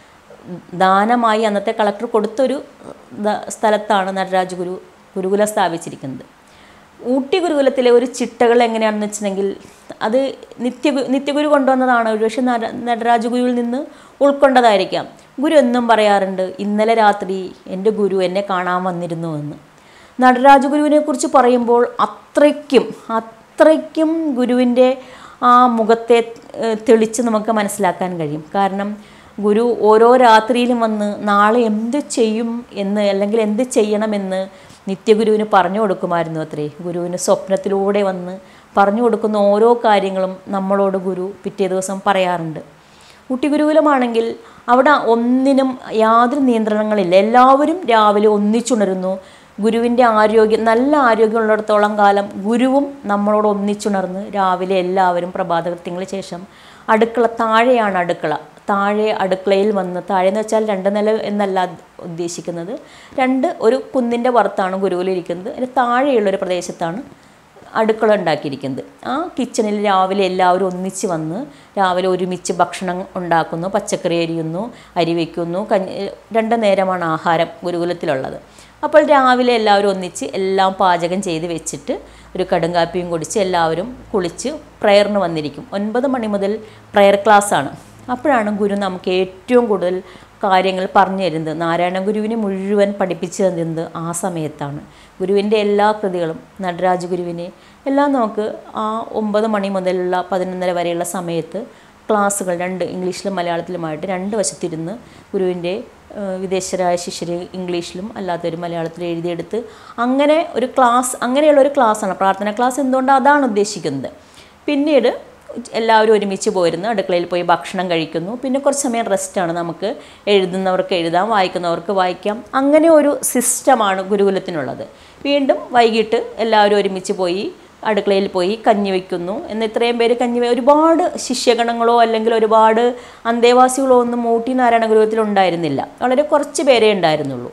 S2: ദാനമായി അന്നത്തെ കളക്ടർ കൊടുത്തൊരു ദ- സ്ഥലത്താണ് നടരാജ ഗുരു ഗുരുകുലം സ്ഥാപിച്ചിരിക്കുന്നത് ഊട്ടി ഗുരുകുലത്തിലെ ഒരു ചിട്ടകൾ എങ്ങനെയാണെന്ന് വെച്ചിട്ടുണ്ടെങ്കിൽ അത് നിത്യ നിത്യഗുരു കൊണ്ടുവന്നതാണ് ഒരുപക്ഷെ നട നടരാജ ഗുരുവിൽ നിന്ന് ഉൾക്കൊണ്ടതായിരിക്കാം ഗുരു എന്നും പറയാറുണ്ട് ഇന്നലെ രാത്രി എൻ്റെ ഗുരു എന്നെ കാണാൻ വന്നിരുന്നു എന്ന് നടരാജ ഗുരുവിനെ കുറിച്ച് പറയുമ്പോൾ അത്രയ്ക്കും അത്രയ്ക്കും ഗുരുവിൻ്റെ ആ മുഖത്തെ ഏഹ്, തെളിച്ച് നമുക്ക് മനസ്സിലാക്കാൻ കഴിയും കാരണം ഗുരു ഓരോ രാത്രിയിലും വന്ന് നാളെ എന്ത് ചെയ്യും എന്ന് അല്ലെങ്കിൽ എന്ത് ചെയ്യണമെന്ന് നിത്യഗുരുവിന് പറഞ്ഞു കൊടുക്കുമായിരുന്നു അത്രേ ഗുരുവിന് സ്വപ്നത്തിലൂടെ വന്ന് പറഞ്ഞു കൊടുക്കുന്ന ഓരോ കാര്യങ്ങളും നമ്മളോട് ഗുരു പിറ്റേ ദിവസം പറയാറുണ്ട് ഊട്ടി ഗുരുകുലമാണെങ്കിൽ അവിടെ ഒന്നിനും യാതൊരു നിയന്ത്രണങ്ങളില്ല എല്ലാവരും രാവിലെ ഒന്നിച്ചുണരുന്നു ഗുരുവിൻ്റെ ആരോഗ്യം നല്ല ആരോഗ്യമുള്ളിടത്തോളം കാലം ഗുരുവും നമ്മളോട് ഒന്നിച്ചുണർന്ന് രാവിലെ എല്ലാവരും പ്രഭാതകൃത്യങ്ങൾക്ക് ശേഷം അടുക്കള താഴെയാണ് അടുക്കള താഴെ അടുക്കളയിൽ വന്ന് താഴെ എന്ന് വെച്ചാൽ രണ്ട് നില എന്നല്ല ഉദ്ദേശിക്കുന്നത് രണ്ട് ഒരു കുന്നിൻ്റെ പുറത്താണ് ഗുരുകുലം ഇരിക്കുന്നത് അതിന് താഴെയുള്ളൊരു പ്രദേശത്താണ് അടുക്കള ഉണ്ടാക്കിയിരിക്കുന്നത് ആ കിച്ചണിൽ രാവിലെ എല്ലാവരും ഒന്നിച്ച് വന്ന് രാവിലെ ഒരുമിച്ച് ഭക്ഷണം ഉണ്ടാക്കുന്നു പച്ചക്കറി അരിയുന്നു അരി വയ്ക്കുന്നു കഞ്ഞി രണ്ട് നേരമാണ് ആഹാരം ഗുരുകുലത്തിലുള്ളത് അപ്പോൾ രാവിലെ എല്ലാവരും ഒന്നിച്ച് എല്ലാം പാചകം ചെയ്ത് വെച്ചിട്ട് ഒരു കടുങ്കാപ്പിയും കുടിച്ച് എല്ലാവരും കുളിച്ച് പ്രയറിന് വന്നിരിക്കും ഒൻപത് മണി മുതൽ പ്രയർ ക്ലാസ്സാണ് അപ്പോഴാണ് ഗുരു നമുക്ക് ഏറ്റവും കൂടുതൽ കാര്യങ്ങൾ പറഞ്ഞു തരുന്നത് നാരായണ ഗുരുവിനെ മുഴുവൻ പഠിപ്പിച്ചു തരുന്നത് ആ സമയത്താണ് ഗുരുവിൻ്റെ എല്ലാ കൃതികളും നടരാജ ഗുരുവിനെ എല്ലാം നമുക്ക് ആ ഒമ്പത് മണി മുതലുള്ള പതിനൊന്നര വരെയുള്ള സമയത്ത് ക്ലാസ്സുകൾ രണ്ട് ഇംഗ്ലീഷിലും മലയാളത്തിലുമായിട്ട് രണ്ട് വശത്തിരുന്ന് ഗുരുവിൻ്റെ ഏഹ്, വിദേശരായ ശിഷ്യർ ഇംഗ്ലീഷിലും അല്ലാത്തവർ മലയാളത്തിലും എഴുതിയെടുത്ത് അങ്ങനെ ഒരു ക്ലാസ് അങ്ങനെയുള്ള ഒരു ക്ലാസ്സാണ് പ്രാർത്ഥന ക്ലാസ് എന്തുകൊണ്ടാണ് അതാണ് ഉദ്ദേശിക്കുന്നത് പിന്നീട് എല്ലാവരും ഒരുമിച്ച് പോരുന്നു അടുക്കളയിൽ പോയി ഭക്ഷണം കഴിക്കുന്നു പിന്നെ കുറച്ച് സമയം റെസ്റ്റാണ് നമുക്ക് എഴുതുന്നവർക്ക് എഴുതാം വായിക്കുന്നവർക്ക് വായിക്കാം അങ്ങനെ ഒരു സിസ്റ്റമാണ് ഗുരുകുലത്തിനുള്ളത് വീണ്ടും വൈകിട്ട് എല്ലാവരും ഒരുമിച്ച് പോയി അടുക്കളയിൽ പോയി കഞ്ഞി വയ്ക്കുന്നു എന്ന് ഇത്രയും പേര് കഞ്ഞി വെ- ഒരുപാട് ശിഷ്യഗണങ്ങളോ അല്ലെങ്കിൽ ഒരുപാട് അന്തേവാസികളോ ഒന്നും മൂട്ടി നാരായണ ഗുരുകുലത്തിൽ ഉണ്ടായിരുന്നില്ല വളരെ കുറച്ച് പേരേ ഉണ്ടായിരുന്നുള്ളൂ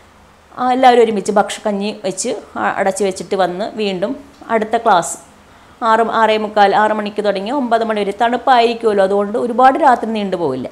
S2: ആ, എല്ലാവരും ഒരുമിച്ച് ഭക്ഷ കഞ്ഞി വെച്ച് അ- അടച്ച് വെച്ചിട്ട് വന്ന് വീണ്ടും അടുത്ത ക്ലാസ് ആറ് ആറേ മുക്കാൽ ആറ് മണിക്ക് തുടങ്ങി ഒമ്പത് മണി വരെ തണുപ്പായിരിക്കുമല്ലോ അതുകൊണ്ട് ഒരുപാട് രാത്രി നീണ്ടുപോകില്ല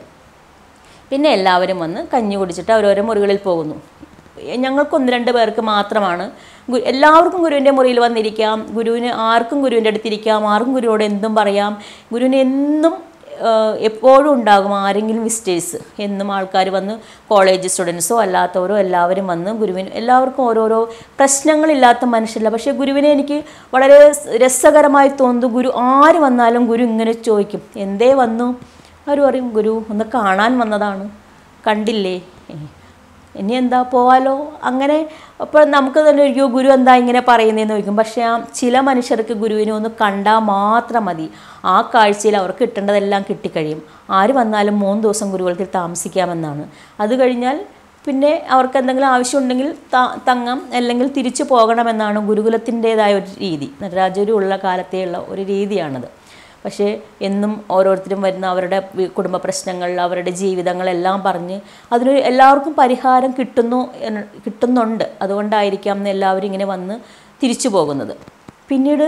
S2: പിന്നെ എല്ലാവരും വന്ന് കഞ്ഞി കുടിച്ചിട്ട് അവരോരോ മുറികളിൽ പോകുന്നു ഞങ്ങൾക്ക് ഒന്ന് രണ്ട് പേർക്ക് മാത്രമാണ് ഗു എല്ലാവർക്കും ഗുരുവിൻ്റെ മുറിയിൽ വന്നിരിക്കാം ഗുരുവിന് ആർക്കും ഗുരുവിൻ്റെ അടുത്തിരിക്കാം ആർക്കും ഗുരുവിനോട് എന്തും പറയാം ഗുരുവിന് എന്നും ആഹ്, എപ്പോഴും ഉണ്ടാകും ആരെങ്കിലും വിസിറ്റേഴ്സ് എന്നും ആൾക്കാർ വന്ന് കോളേജ് സ്റ്റുഡൻസോ അല്ലാത്തവരോ എല്ലാവരും വന്ന് ഗുരുവിന് എല്ലാവർക്കും ഓരോരോ പ്രശ്നങ്ങളില്ലാത്ത മനുഷ്യരില്ല പക്ഷേ ഗുരുവിനെ എനിക്ക് വളരെ രസകരമായി തോന്നുന്നു ഗുരു ആര് വന്നാലും ഗുരു ഇങ്ങനെ ചോദിക്കും എന്തേ വന്നു അവർ പറയും ഗുരു ഒന്ന് കാണാൻ വന്നതാണ് കണ്ടില്ലേ ഏ, ഇനി എന്താ പോവാലോ അങ്ങനെ അപ്പോൾ നമുക്ക് തന്നെ ഒരിക്കലും ഗുരു എന്താ ഇങ്ങനെ പറയുന്നതെന്ന് ചോദിക്കും പക്ഷേ ആ ചില മനുഷ്യർക്ക് ഗുരുവിനെ ഒന്ന് കണ്ടാൽ മാത്രം മതി ആ കാഴ്ചയിൽ അവർക്ക് കിട്ടേണ്ടതെല്ലാം കിട്ടിക്കഴിയും ആര് വന്നാലും മൂന്ന് ദിവസം ഗുരുകുലത്തിൽ താമസിക്കാമെന്നാണ് അത് കഴിഞ്ഞാൽ പിന്നെ അവർക്ക് എന്തെങ്കിലും ആവശ്യമുണ്ടെങ്കിൽ ത- തങ്ങാം അല്ലെങ്കിൽ തിരിച്ചു പോകണമെന്നാണ് ഗുരുകുലത്തിൻ്റെതായ ഒരു രീതി നടരാജഗുരു ഉള്ള കാലത്തെയുള്ള ഒരു രീതിയാണത് പക്ഷേ എന്നും ഓരോരുത്തരും വരുന്ന അവരുടെ വി- കുടുംബ പ്രശ്നങ്ങൾ അവരുടെ ജീവിതങ്ങളെല്ലാം പറഞ്ഞ് അതിനൊരു എല്ലാവർക്കും പരിഹാരം കിട്ടുന്നു എന്ന് കിട്ടുന്നുണ്ട് അതുകൊണ്ടായിരിക്കാം എന്ന് എല്ലാവരും ഇങ്ങനെ വന്ന് തിരിച്ചു പോകുന്നത് പിന്നീട്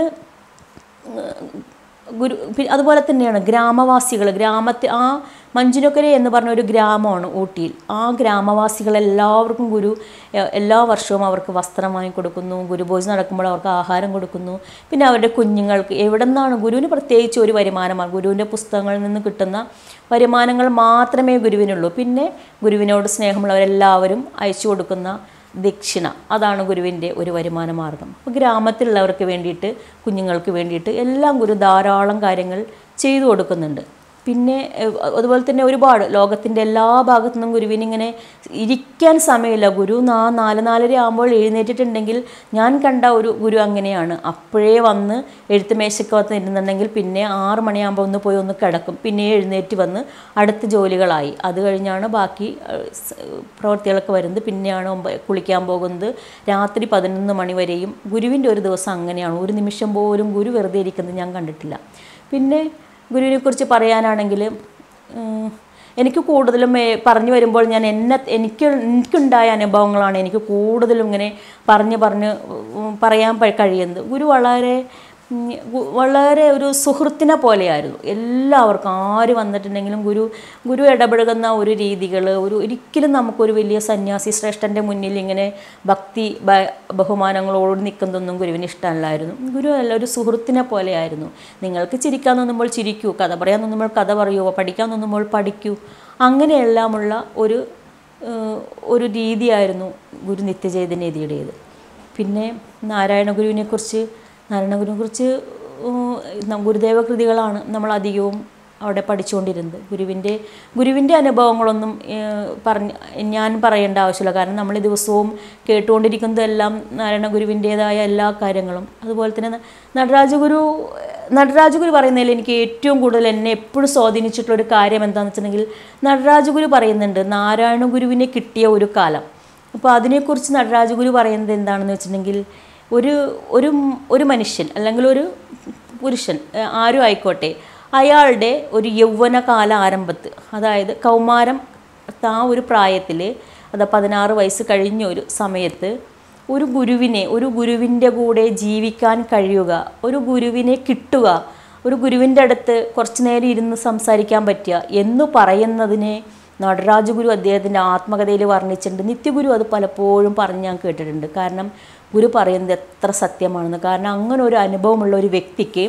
S2: ഗുരു പി- അതുപോലെ തന്നെയാണ് ഗ്രാമവാസികൾ ഗ്രാമത്തിൽ ആ മഞ്ചുനക്കര എന്ന് പറഞ്ഞ ഒരു ഗ്രാമമാണ് ഊട്ടിയിൽ ആ ഗ്രാമവാസികളെല്ലാവർക്കും ഗുരു എ- എല്ലാ വർഷവും അവർക്ക് വസ്ത്രം വാങ്ങിക്കൊടുക്കുന്നു ഗുരുഭോജനം നടക്കുമ്പോൾ അവർക്ക് ആഹാരം കൊടുക്കുന്നു പിന്നെ അവരുടെ കുഞ്ഞുങ്ങൾക്ക് എവിടെ നിന്നാണ് ഗുരുവിന് പ്രത്യേകിച്ച് ഒരു വരുമാനമാണ് ഗുരുവിൻ്റെ പുസ്തകങ്ങളിൽ നിന്ന് കിട്ടുന്ന വരുമാനങ്ങൾ മാത്രമേ ഗുരുവിനുള്ളൂ പിന്നെ ഗുരുവിനോട് സ്നേഹമുള്ളവരെല്ലാവരും അയച്ചു കൊടുക്കുന്ന ദക്ഷിണ അതാണ് ഗുരുവിൻ്റെ ഒരു വരുമാന മാർഗം അപ്പോൾ ഗ്രാമത്തിലുള്ളവർക്ക് വേണ്ടിയിട്ട് കുഞ്ഞുങ്ങൾക്ക് വേണ്ടിയിട്ട് എല്ലാം ഗുരു ധാരാളം കാര്യങ്ങൾ ചെയ്തു കൊടുക്കുന്നുണ്ട് പിന്നെ ഏഹ്, അതുപോലെ തന്നെ ഒരുപാട് ലോകത്തിൻ്റെ എല്ലാ ഭാഗത്തു നിന്നും ഗുരുവിന് ഇങ്ങനെ ഇരിക്കാൻ സമയമില്ല ഗുരു നാ നാല് നാലര ആകുമ്പോൾ എഴുന്നേറ്റിട്ടുണ്ടെങ്കിൽ ഞാൻ കണ്ട ഒരു ഗുരു അങ്ങനെയാണ് അപ്പോഴേ വന്ന് എഴുത്ത് മേശക്കകത്ത് ഇരുന്നുണ്ടെങ്കിൽ പിന്നെ ആറ് മണിയാകുമ്പോൾ ഒന്ന് പോയി ഒന്ന് കിടക്കും പിന്നെ എഴുന്നേറ്റ് വന്ന് അടുത്ത ജോലികളായി അത് കഴിഞ്ഞാണ് ബാക്കി ഏഹ്, സ്- പ്രവൃത്തികളൊക്കെ വരുന്നത് പിന്നെയാണ് ഒമ്പ കുളിക്കാൻ പോകുന്നത് രാത്രി പതിനൊന്ന് മണി വരെയും ഗുരുവിൻ്റെ ഒരു ദിവസം അങ്ങനെയാണ് ഒരു നിമിഷം പോലും ഗുരു വെറുതെ ഇരിക്കുന്നത് ഞാൻ കണ്ടിട്ടില്ല പിന്നെ ഗുരുവിനെക്കുറിച്ച് പറയാനാണെങ്കിൽ ഉം, എനിക്ക് കൂടുതലും ഏ, പറഞ്ഞു വരുമ്പോൾ ഞാൻ എന്നെ എനിക്ക് എനിക്കുണ്ടായ അനുഭവങ്ങളാണ് എനിക്ക് കൂടുതലും ഇങ്ങനെ പറഞ്ഞ് പറഞ്ഞ് ഉം, പറയാൻ പ- കഴിയുന്നത് ഗുരു വളരെ ഉം, ഗു- വളരെ ഒരു സുഹൃത്തിനെ പോലെയായിരുന്നു എല്ലാവർക്കും ആര് വന്നിട്ടുണ്ടെങ്കിലും ഗുരു ഗുരു ഇടപഴകുന്ന ഒരു രീതികൾ ഒരു ഒരിക്കലും നമുക്കൊരു വലിയ സന്യാസി ശ്രേഷ്ഠൻ്റെ മുന്നിൽ ഇങ്ങനെ ഭക്തി ബ- ബഹുമാനങ്ങളോട് നിൽക്കുന്നതൊന്നും ഗുരുവിന് ഇഷ്ടമല്ലായിരുന്നു ഗുരു അല്ല ഒരു സുഹൃത്തിനെ പോലെയായിരുന്നു നിങ്ങൾക്ക് ചിരിക്കാൻ തോന്നുമ്പോൾ ചിരിക്കൂ കഥ പറയാൻ തോന്നുമ്പോൾ കഥ പറയൂ പഠിക്കാൻ തോന്നുമ്പോൾ പഠിക്കൂ അങ്ങനെയെല്ലാമുള്ള ഒരു ഏഹ്, ഒരു രീതിയായിരുന്നു ഗുരു നിത്യചൈതന്യതിയുടേത് പിന്നെ നാരായണ ഗുരുവിനെക്കുറിച്ച് നാരായണ ഗുരുവിനെക്കുറിച്ച് ഉം, ഗുരുദേവ കൃതികളാണ് നമ്മൾ അധികവും അവിടെ പഠിച്ചുകൊണ്ടിരുന്നത് ഗുരുവിൻ്റെ ഗുരുവിൻ്റെ അനുഭവങ്ങളൊന്നും ഏഹ്, പറഞ്ഞ് ഞാൻ പറയേണ്ട ആവശ്യമില്ല കാരണം നമ്മൾ ദിവസവും കേട്ടുകൊണ്ടിരിക്കുന്നതെല്ലാം നാരായണ ഗുരുവിൻ്റേതായ എല്ലാ കാര്യങ്ങളും അതുപോലെ തന്നെ ന- നടരാജഗുരു നടരാജഗുരു പറയുന്നതിൽ എനിക്ക് ഏറ്റവും കൂടുതൽ എന്നെ എപ്പോഴും സ്വാധീനിച്ചിട്ടുള്ള ഒരു കാര്യം എന്താണെന്ന് വെച്ചിട്ടുണ്ടെങ്കിൽ നടരാജഗുരു പറയുന്നുണ്ട് നാരായണ ഗുരുവിനെ കിട്ടിയ ഒരു കാലം അപ്പോൾ അതിനെക്കുറിച്ച് നടരാജഗുരു പറയുന്നത് എന്താണെന്ന് വെച്ചിട്ടുണ്ടെങ്കിൽ ഒരു ഒരു ഒരു മനുഷ്യൻ അല്ലെങ്കിൽ ഒരു പുരുഷൻ ഏഹ് ആരും ആയിക്കോട്ടെ അയാളുടെ ഒരു യൗവനകാല ആരംഭത്ത് അതായത് കൗമാരം ആ ഒരു പ്രായത്തിൽ അത് പതിനാറ് വയസ്സ് കഴിഞ്ഞ ഒരു സമയത്ത് ഒരു ഗുരുവിനെ ഒരു ഗുരുവിൻ്റെ കൂടെ ജീവിക്കാൻ കഴിയുക ഒരു ഗുരുവിനെ കിട്ടുക ഒരു ഗുരുവിൻ്റെ അടുത്ത് കുറച്ചു നേരം ഇരുന്ന് സംസാരിക്കാൻ പറ്റുക എന്ന് പറയുന്നതിനെ നടരാജഗുരു അദ്ദേഹത്തിൻ്റെ ആത്മകഥയിൽ വർണ്ണിച്ചിട്ടുണ്ട് നിത്യഗുരു അത് പലപ്പോഴും പറഞ്ഞ് ഞാൻ കേട്ടിട്ടുണ്ട് കാരണം ഗുരു പറയുന്നത് എത്ര സത്യമാണെന്ന് കാരണം അങ്ങനെ ഒരു അനുഭവമുള്ള ഒരു വ്യക്തിക്ക്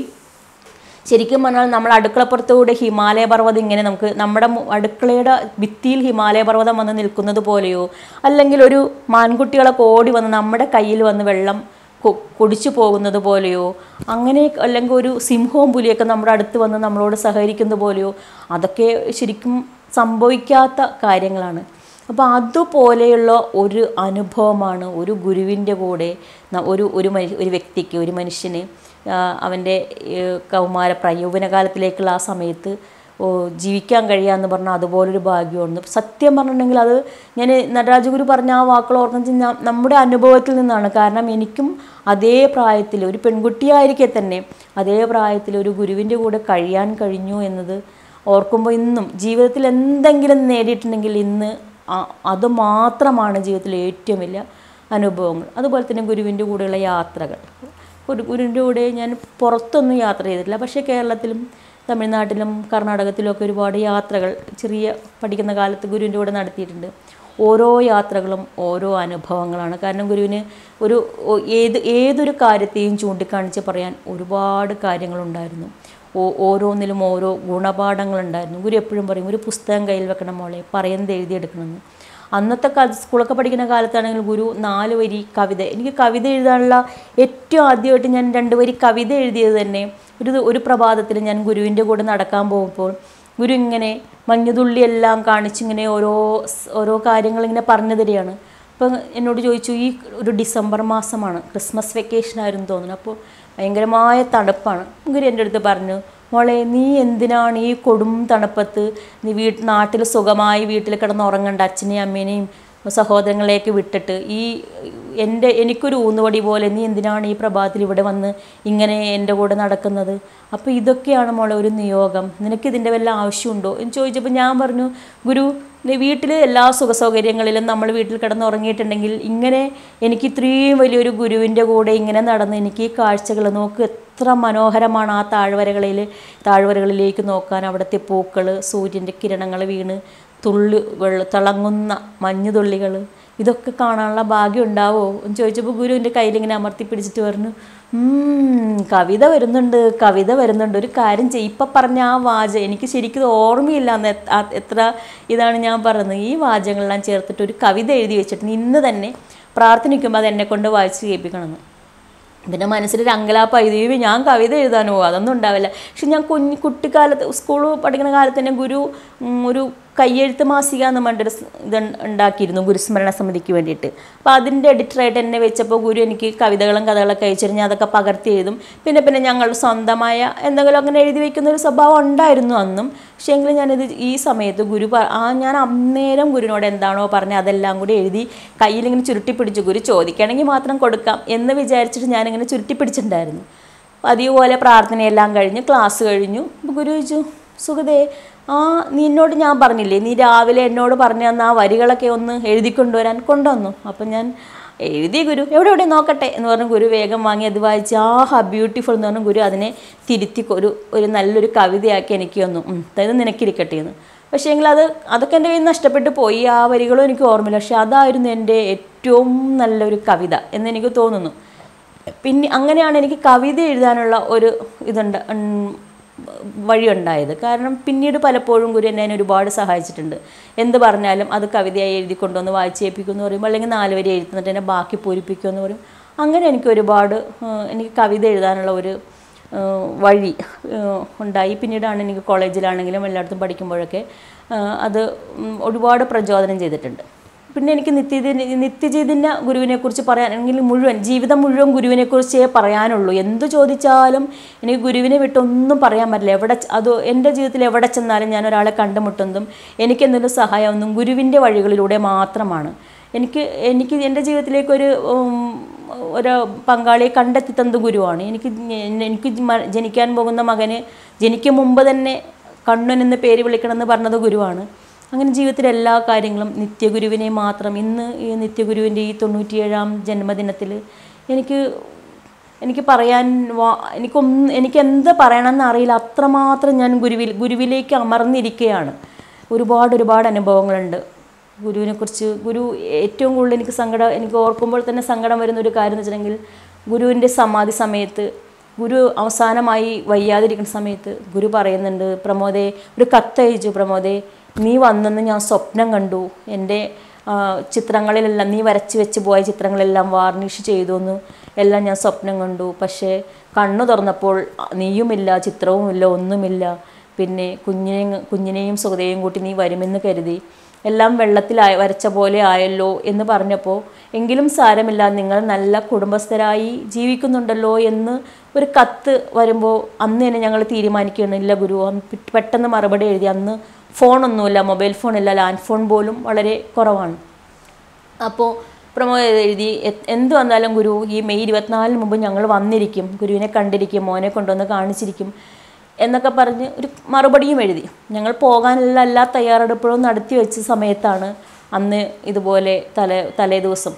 S2: ശരിക്കും പറഞ്ഞാൽ നമ്മൾ അടുക്കളപ്പുറത്തൂടെ ഹിമാലയ പർവ്വതം ഇങ്ങനെ നമുക്ക് നമ്മുടെ മു- അടുക്കളയുടെ ഭിത്തിയിൽ ഹിമാലയ പർവ്വതം വന്ന് നിൽക്കുന്നത് പോലെയോ അല്ലെങ്കിൽ ഒരു മാൻകുട്ടികളൊക്കെ ഓടി വന്ന് നമ്മുടെ കയ്യിൽ വന്ന് വെള്ളം കൊ- കുടിച്ചു പോകുന്നത് പോലെയോ അങ്ങനെ അല്ലെങ്കിൽ ഒരു സിംഹവും പുലിയൊക്കെ നമ്മുടെ അടുത്ത് വന്ന് നമ്മളോട് സഹകരിക്കുന്നത് പോലെയോ അതൊക്കെ ശരിക്കും സംഭവിക്കാത്ത കാര്യങ്ങളാണ് അപ്പോൾ അതുപോലെയുള്ള ഒരു അനുഭവമാണ് ഒരു ഗുരുവിൻ്റെ കൂടെ ന- ഒരു ഒരു മനു ഒരു വ്യക്തിക്ക് ഒരു മനുഷ്യന് ആ, അവൻ്റെ ഏഹ്, കൗമാര പ്രയൗവനകാലത്തിലേക്കുള്ള ആ സമയത്ത് ഓ, ജീവിക്കാൻ കഴിയാന്ന് പറഞ്ഞാൽ അതുപോലൊരു ഭാഗ്യമാണ് സത്യം പറഞ്ഞിട്ടുണ്ടെങ്കിൽ അത് ഞാൻ നടരാജഗുരു പറഞ്ഞ ആ വാക്കുകൾ ഓർക്കുന്നത് ഞാൻ നമ്മുടെ അനുഭവത്തിൽ നിന്നാണ് കാരണം എനിക്കും അതേ പ്രായത്തിൽ ഒരു പെൺകുട്ടിയായിരിക്കെ തന്നെ അതേ പ്രായത്തിൽ ഒരു ഗുരുവിൻ്റെ കൂടെ കഴിയാൻ കഴിഞ്ഞു എന്നത് ഓർക്കുമ്പോൾ ഇന്നും ജീവിതത്തിൽ എന്തെങ്കിലും നേടിയിട്ടുണ്ടെങ്കിൽ ഇന്ന് ആ- അത് മാത്രമാണ് ജീവിതത്തിലെ ഏറ്റവും വലിയ അനുഭവങ്ങൾ അതുപോലെ തന്നെ ഗുരുവിൻ്റെ കൂടെയുള്ള യാത്രകൾ ഒരു ഗുരുവിൻ്റെ കൂടെ ഞാൻ പുറത്തൊന്നും യാത്ര ചെയ്തിട്ടില്ല പക്ഷേ കേരളത്തിലും തമിഴ്നാട്ടിലും കർണാടകത്തിലും ഒക്കെ ഒരുപാട് യാത്രകൾ ചെറിയ പഠിക്കുന്ന കാലത്ത് ഗുരുവിൻ്റെ കൂടെ നടത്തിയിട്ടുണ്ട് ഓരോ യാത്രകളും ഓരോ അനുഭവങ്ങളാണ് കാരണം ഗുരുവിന് ഒരു ഒ- ഏത് ഏതൊരു കാര്യത്തെയും ചൂണ്ടിക്കാണിച്ച് പറയാൻ ഒരുപാട് കാര്യങ്ങളുണ്ടായിരുന്നു ഓ- ഓരോന്നിലും ഓരോ ഗുണപാഠങ്ങളുണ്ടായിരുന്നു ഗുരു എപ്പോഴും പറയും ഒരു പുസ്തകം കയ്യിൽ വെക്കണം മോളെ പറയുന്നത് എഴുതിയെടുക്കണമെന്ന് അന്നത്തെ കാലത്ത് സ്കൂളൊക്കെ പഠിക്കുന്ന കാലത്താണെങ്കിൽ ഗുരു നാല് വരി കവിത എനിക്ക് കവിത എഴുതാനുള്ള ഏറ്റവും ആദ്യമായിട്ട് ഞാൻ രണ്ട് വരി കവിത എഴുതിയത് തന്നെ ഒരു ഒരു പ്രഭാതത്തിൽ ഞാൻ ഗുരുവിൻ്റെ കൂടെ നടക്കാൻ പോകുമ്പോൾ ഗുരു ഇങ്ങനെ മഞ്ഞുതുള്ളി എല്ലാം കാണിച്ചിങ്ങനെ ഓരോ സ് ഓരോ കാര്യങ്ങൾ ഇങ്ങനെ പറഞ്ഞു തരികയാണ് അപ്പം എന്നോട് ചോദിച്ചു ഈ ഒരു ഡിസംബർ മാസമാണ് ക്രിസ്മസ് വെക്കേഷൻ ആയിരുന്നു തോന്നുന്നു അപ്പോൾ ഭയങ്കരമായ തണുപ്പാണ് ഗുരു എൻ്റെ അടുത്ത് പറഞ്ഞു മോളെ നീ എന്തിനാണ് ഈ കൊടും തണുപ്പത്ത് നീ വീട്ട് നാട്ടിൽ സുഖമായി വീട്ടിൽ കിടന്ന് ഉറങ്ങണ്ട അച്ഛനെയും അമ്മേനെയും സഹോദരങ്ങളെയൊക്കെ വിട്ടിട്ട് ഈ എൻ്റെ എനിക്കൊരു ഊന്നുവടി പോലെ നീ എന്തിനാണ് ഈ പ്രഭാതത്തിൽ ഇവിടെ വന്ന് ഇങ്ങനെ എൻ്റെ കൂടെ നടക്കുന്നത് അപ്പോൾ ഇതൊക്കെയാണ് മോളെ ഒരു നിയോഗം നിനക്ക് ഇതിൻ്റെ വല്ല ആവശ്യമുണ്ടോ എന്ന് ചോദിച്ചപ്പോൾ ഞാൻ പറഞ്ഞു ഗുരു വീട്ടിൽ എല്ലാ സുഖ സൗകര്യങ്ങളിലും നമ്മൾ വീട്ടിൽ കിടന്ന് ഉറങ്ങിയിട്ടുണ്ടെങ്കിൽ ഇങ്ങനെ എനിക്ക് ഇത്രയും വലിയൊരു ഗുരുവിൻ്റെ കൂടെ ഇങ്ങനെ നടന്ന് എനിക്ക് ഈ കാഴ്ചകൾ നോക്ക് എത്ര മനോഹരമാണ് ആ താഴ്വരകളിൽ താഴ്വരകളിലേക്ക് നോക്കാൻ അവിടുത്തെ പൂക്കൾ സൂര്യൻ്റെ കിരണങ്ങൾ വീണ് തുള്ളി വെള്ള തിളങ്ങുന്ന മഞ്ഞുതുള്ളികൾ ഇതൊക്കെ കാണാനുള്ള ഭാഗ്യം ഉണ്ടാവോ എന്ന് ചോദിച്ചപ്പോൾ ഗുരു എൻ്റെ കയ്യിലിങ്ങനെ അമർത്തി പിടിച്ചിട്ട് പറഞ്ഞു "ഉം, കവിത വരുന്നുണ്ട് കവിത വരുന്നുണ്ട് ഒരു കാര്യം ചെയ്യും ഇപ്പം പറഞ്ഞ ആ വാചകം എനിക്ക് ശരിക്കും ഇത് ഓർമ്മയില്ല അന്ന് എത്ര- ആ- എത്ര ഇതാണ് ഞാൻ പറയുന്നത് ഈ വാചകങ്ങളെല്ലാം ചേർത്തിട്ട് ഒരു കവിത എഴുതി വെച്ചിട്ട് ഇന്ന് തന്നെ പ്രാർത്ഥനിക്കുമ്പോൾ അത് എന്നെ കൊണ്ട് വായിച്ച് കേൾപ്പിക്കണമെന്ന് ഇതിൻ്റെ മനസ്സിലൊരു അങ്കലാപ്പായി ദൈവം ഞാൻ കവിത എഴുതാനോ അതൊന്നും ഉണ്ടാവില്ല പക്ഷെ ഞാൻ കുഞ്ഞ് കുട്ടിക്കാലത്ത് സ്കൂൾ പഠിക്കുന്ന കാലത്ത് തന്നെ ഗുരു ഉം, ഒരു കയ്യെഴുത്ത് മാസിക എന്ന് പറഞ്ഞിട്ടൊരു സ് ഇത് ഉണ്ടാക്കിയിരുന്നു ഗുരുസ്മരണ സമിതിക്ക് വേണ്ടിയിട്ട് അപ്പോൾ അതിൻ്റെ എഡിറ്ററായിട്ട് എന്നെ വെച്ചപ്പോൾ ഗുരു എനിക്ക് കവിതകളും കഥകളൊക്കെ അയച്ചിട്ട് ഞാൻ അതൊക്കെ പകർത്തി എഴുതും പിന്നെ പിന്നെ ഞങ്ങൾ സ്വന്തമായ എന്തെങ്കിലും അങ്ങനെ എഴുതി വയ്ക്കുന്ന ഒരു സ്വഭാവം ഉണ്ടായിരുന്നു അന്നും പക്ഷേ എങ്കിലും ഞാനിത് ഈ സമയത്ത് ഗുരു പ- ആ ഞാൻ അന്നേരം ഗുരുവിനോട് എന്താണോ പറഞ്ഞത് അതെല്ലാം കൂടി എഴുതി കയ്യിലിങ്ങനെ ചുരുട്ടി പിടിച്ചു ഗുരു ചോദിക്കണമെങ്കിൽ മാത്രം കൊടുക്കാം എന്ന് വിചാരിച്ചിട്ട് ഞാനിങ്ങനെ ചുരുട്ടി പിടിച്ചിട്ടുണ്ടായിരുന്നു പതിവ് പ്രാർത്ഥനയെല്ലാം കഴിഞ്ഞ് ക്ലാസ് കഴിഞ്ഞു അപ്പോൾ ഗുരു ചോദിച്ചു സുഖതേ ആ നിന്നോട് ഞാൻ പറഞ്ഞില്ലേ നീ രാവിലെ എന്നോട് പറഞ്ഞു തന്ന ആ വരികളൊക്കെ ഒന്ന് എഴുതി കൊണ്ടുവരാൻ കൊണ്ടുവന്നു അപ്പം ഞാൻ എഴുതി ഗുരു എവിടെ എവിടെ നോക്കട്ടെ എന്ന് പറഞ്ഞ് ഗുരു വേഗം വാങ്ങി അത് വായിച്ച് ആഹാ ബ്യൂട്ടിഫുൾ എന്ന് പറഞ്ഞ് ഗുരു അതിനെ തിരുത്തി ഒരു ഒരു നല്ലൊരു കവിതയാക്കി എനിക്ക് തന്നു ഉം, ഇത് നിനക്കിരിക്കട്ടെ എന്ന് പക്ഷേ എങ്കിൽ അത് അതൊക്കെ എൻ്റെ കയ്യിൽ നിന്ന് നഷ്ടപ്പെട്ടു പോയി ആ വരികളും എനിക്ക് ഓർമ്മയില്ല പക്ഷെ അതായിരുന്നു എൻ്റെ ഏറ്റവും നല്ലൊരു കവിത എന്ന് എനിക്ക് തോന്നുന്നു പിന്നെ അങ്ങനെയാണ് എനിക്ക് കവിത എഴുതാനുള്ള ഒരു ഇതുണ്ട് ഉം, വഴിയുണ്ടായത് കാരണം പിന്നീട് പലപ്പോഴും ഗുരു എന്നെ അതിന് ഒരുപാട് സഹായിച്ചിട്ടുണ്ട് എന്ത് പറഞ്ഞാലും അത് കവിതയായി എഴുതി കൊണ്ടുവന്ന് വായിച്ച് ഏൽപ്പിക്കുമെന്ന് പറയുമ്പോൾ അല്ലെങ്കിൽ നാല് വരി എഴുതുന്നിട്ട് എന്നെ ബാക്കി പൂരിപ്പിക്കുമെന്ന് പറയും അങ്ങനെ എനിക്ക് ഒരുപാട് ഏഹ്, എനിക്ക് കവിത എഴുതാനുള്ള ഒരു ഏഹ്, വഴി ഏഹ്, ഉണ്ടായി പിന്നീടാണ് എനിക്ക് കോളേജിലാണെങ്കിലും എല്ലായിടത്തും പഠിക്കുമ്പോഴൊക്കെ ഏഹ്, അത് ഉം, ഒരുപാട് പ്രചോദനം ചെയ്തിട്ടുണ്ട് പിന്നെ എനിക്ക് നിത്യദിന നിത്യചൈതന്യ ഗുരുവിനെക്കുറിച്ച് പറയാനെങ്കിൽ മുഴുവൻ ജീവിതം മുഴുവൻ ഗുരുവിനെക്കുറിച്ചേ പറയാനുള്ളൂ എന്ത് ചോദിച്ചാലും എനിക്ക് ഗുരുവിനെ വിട്ടൊന്നും പറയാൻ പറ്റില്ല എവിടെ ചെ- അത് എൻ്റെ ജീവിതത്തിൽ എവിടെ ചെന്നാലും ഞാൻ ഒരാളെ കണ്ടുമുട്ടുന്നതും എനിക്ക് എന്തെങ്കിലും സഹായമൊന്നും ഗുരുവിൻ്റെ വഴികളിലൂടെ മാത്രമാണ് എനിക്ക് എനിക്ക് എൻ്റെ ജീവിതത്തിലേക്ക് ഒരു ഉം, ഒരു പങ്കാളിയെ കണ്ടെത്തി തന്നത് ഗുരുവാണ് എനിക്ക് ഞ- എനിക്ക് മ- ജനിക്കാൻ പോകുന്ന മകന് ജനിക്കും മുമ്പ് തന്നെ കണ്ണൻ എന്ന് പേര് വിളിക്കണമെന്ന് പറഞ്ഞത് ഗുരുവാണ് അങ്ങനെ ജീവിതത്തിലെ എല്ലാ കാര്യങ്ങളും നിത്യഗുരുവിനെ മാത്രം ഇന്ന് ഈ നിത്യഗുരുവിൻ്റെ ഈ തൊണ്ണൂറ്റിയേഴാം ജന്മദിനത്തിൽ എനിക്ക് എനിക്ക് പറയാൻ വാ എനിക്കൊന്ന് എനിക്ക് എന്ത് പറയണമെന്ന് അറിയില്ല അത്രമാത്രം ഞാൻ ഗുരുവിൽ ഗുരുവിലേക്ക് അമർന്നിരിക്കുകയാണ് ഒരുപാട് ഒരുപാട് അനുഭവങ്ങളുണ്ട് ഗുരുവിനെക്കുറിച്ച് ഗുരു ഏറ്റവും കൂടുതൽ എനിക്ക് സങ്കടം എനിക്ക് ഓർക്കുമ്പോൾ തന്നെ സങ്കടം വരുന്ന ഒരു കാര്യം എന്ന് വെച്ചിട്ടുണ്ടെങ്കിൽ ഗുരുവിൻ്റെ സമാധി സമയത്ത് ഗുരു അവസാനമായി വയ്യാതിരിക്കുന്ന സമയത്ത് ഗുരു പറയുന്നുണ്ട് പ്രമോദെ ഒരു കത്തയച്ചു പ്രമോദെ നീ വന്നെന്ന് ഞാൻ സ്വപ്നം കണ്ടു എൻ്റെ ആ, ചിത്രങ്ങളിലെല്ലാം നീ വരച്ച് വെച്ച് പോയ ചിത്രങ്ങളെല്ലാം വാർണിഷ് ചെയ്തു എന്ന് എല്ലാം ഞാൻ സ്വപ്നം കണ്ടു പക്ഷേ കണ്ണു തുറന്നപ്പോൾ നീയുമില്ല ചിത്രവുമില്ല ഒന്നുമില്ല പിന്നെ കുഞ്ഞിനെയും കുഞ്ഞിനെയും സുഹൃതയും കൂട്ടി നീ വരുമെന്ന് കരുതി എല്ലാം വെള്ളത്തിലായ വരച്ച പോലെ ആയല്ലോ എന്ന് പറഞ്ഞപ്പോൾ എങ്കിലും സാരമില്ല നിങ്ങൾ നല്ല കുടുംബസ്ഥരായി ജീവിക്കുന്നുണ്ടല്ലോ എന്ന് ഒരു കത്ത് വരുമ്പോൾ അന്ന് തന്നെ ഞങ്ങൾ തീരുമാനിക്കുകയാണ് ഇല്ല ഗുരു അന്ന് പെ- പെട്ടെന്ന് മറുപടി എഴുതി അന്ന് ഫോണൊന്നുമില്ല മൊബൈൽ ഫോണില്ല ലാൻഡ് ഫോൺ പോലും വളരെ കുറവാണ് അപ്പോൾ പ്രമോദ് എഴുതി "എ- എന്ത് വന്നാലും ഗുരു ഈ മെയ് ഇരുപത്തിനാലിന് മുമ്പ് ഞങ്ങൾ വന്നിരിക്കും ഗുരുവിനെ കണ്ടിരിക്കും മോനെ കൊണ്ടുവന്ന് കാണിച്ചിരിക്കും എന്നൊക്കെ പറഞ്ഞ് ഒരു മറുപടിയും എഴുതി ഞങ്ങൾ പോകാനുള്ള എല്ലാ തയ്യാറെടുപ്പുകളും നടത്തി വെച്ച സമയത്താണ് അന്ന് ഇതുപോലെ തലേ തലേ ദിവസം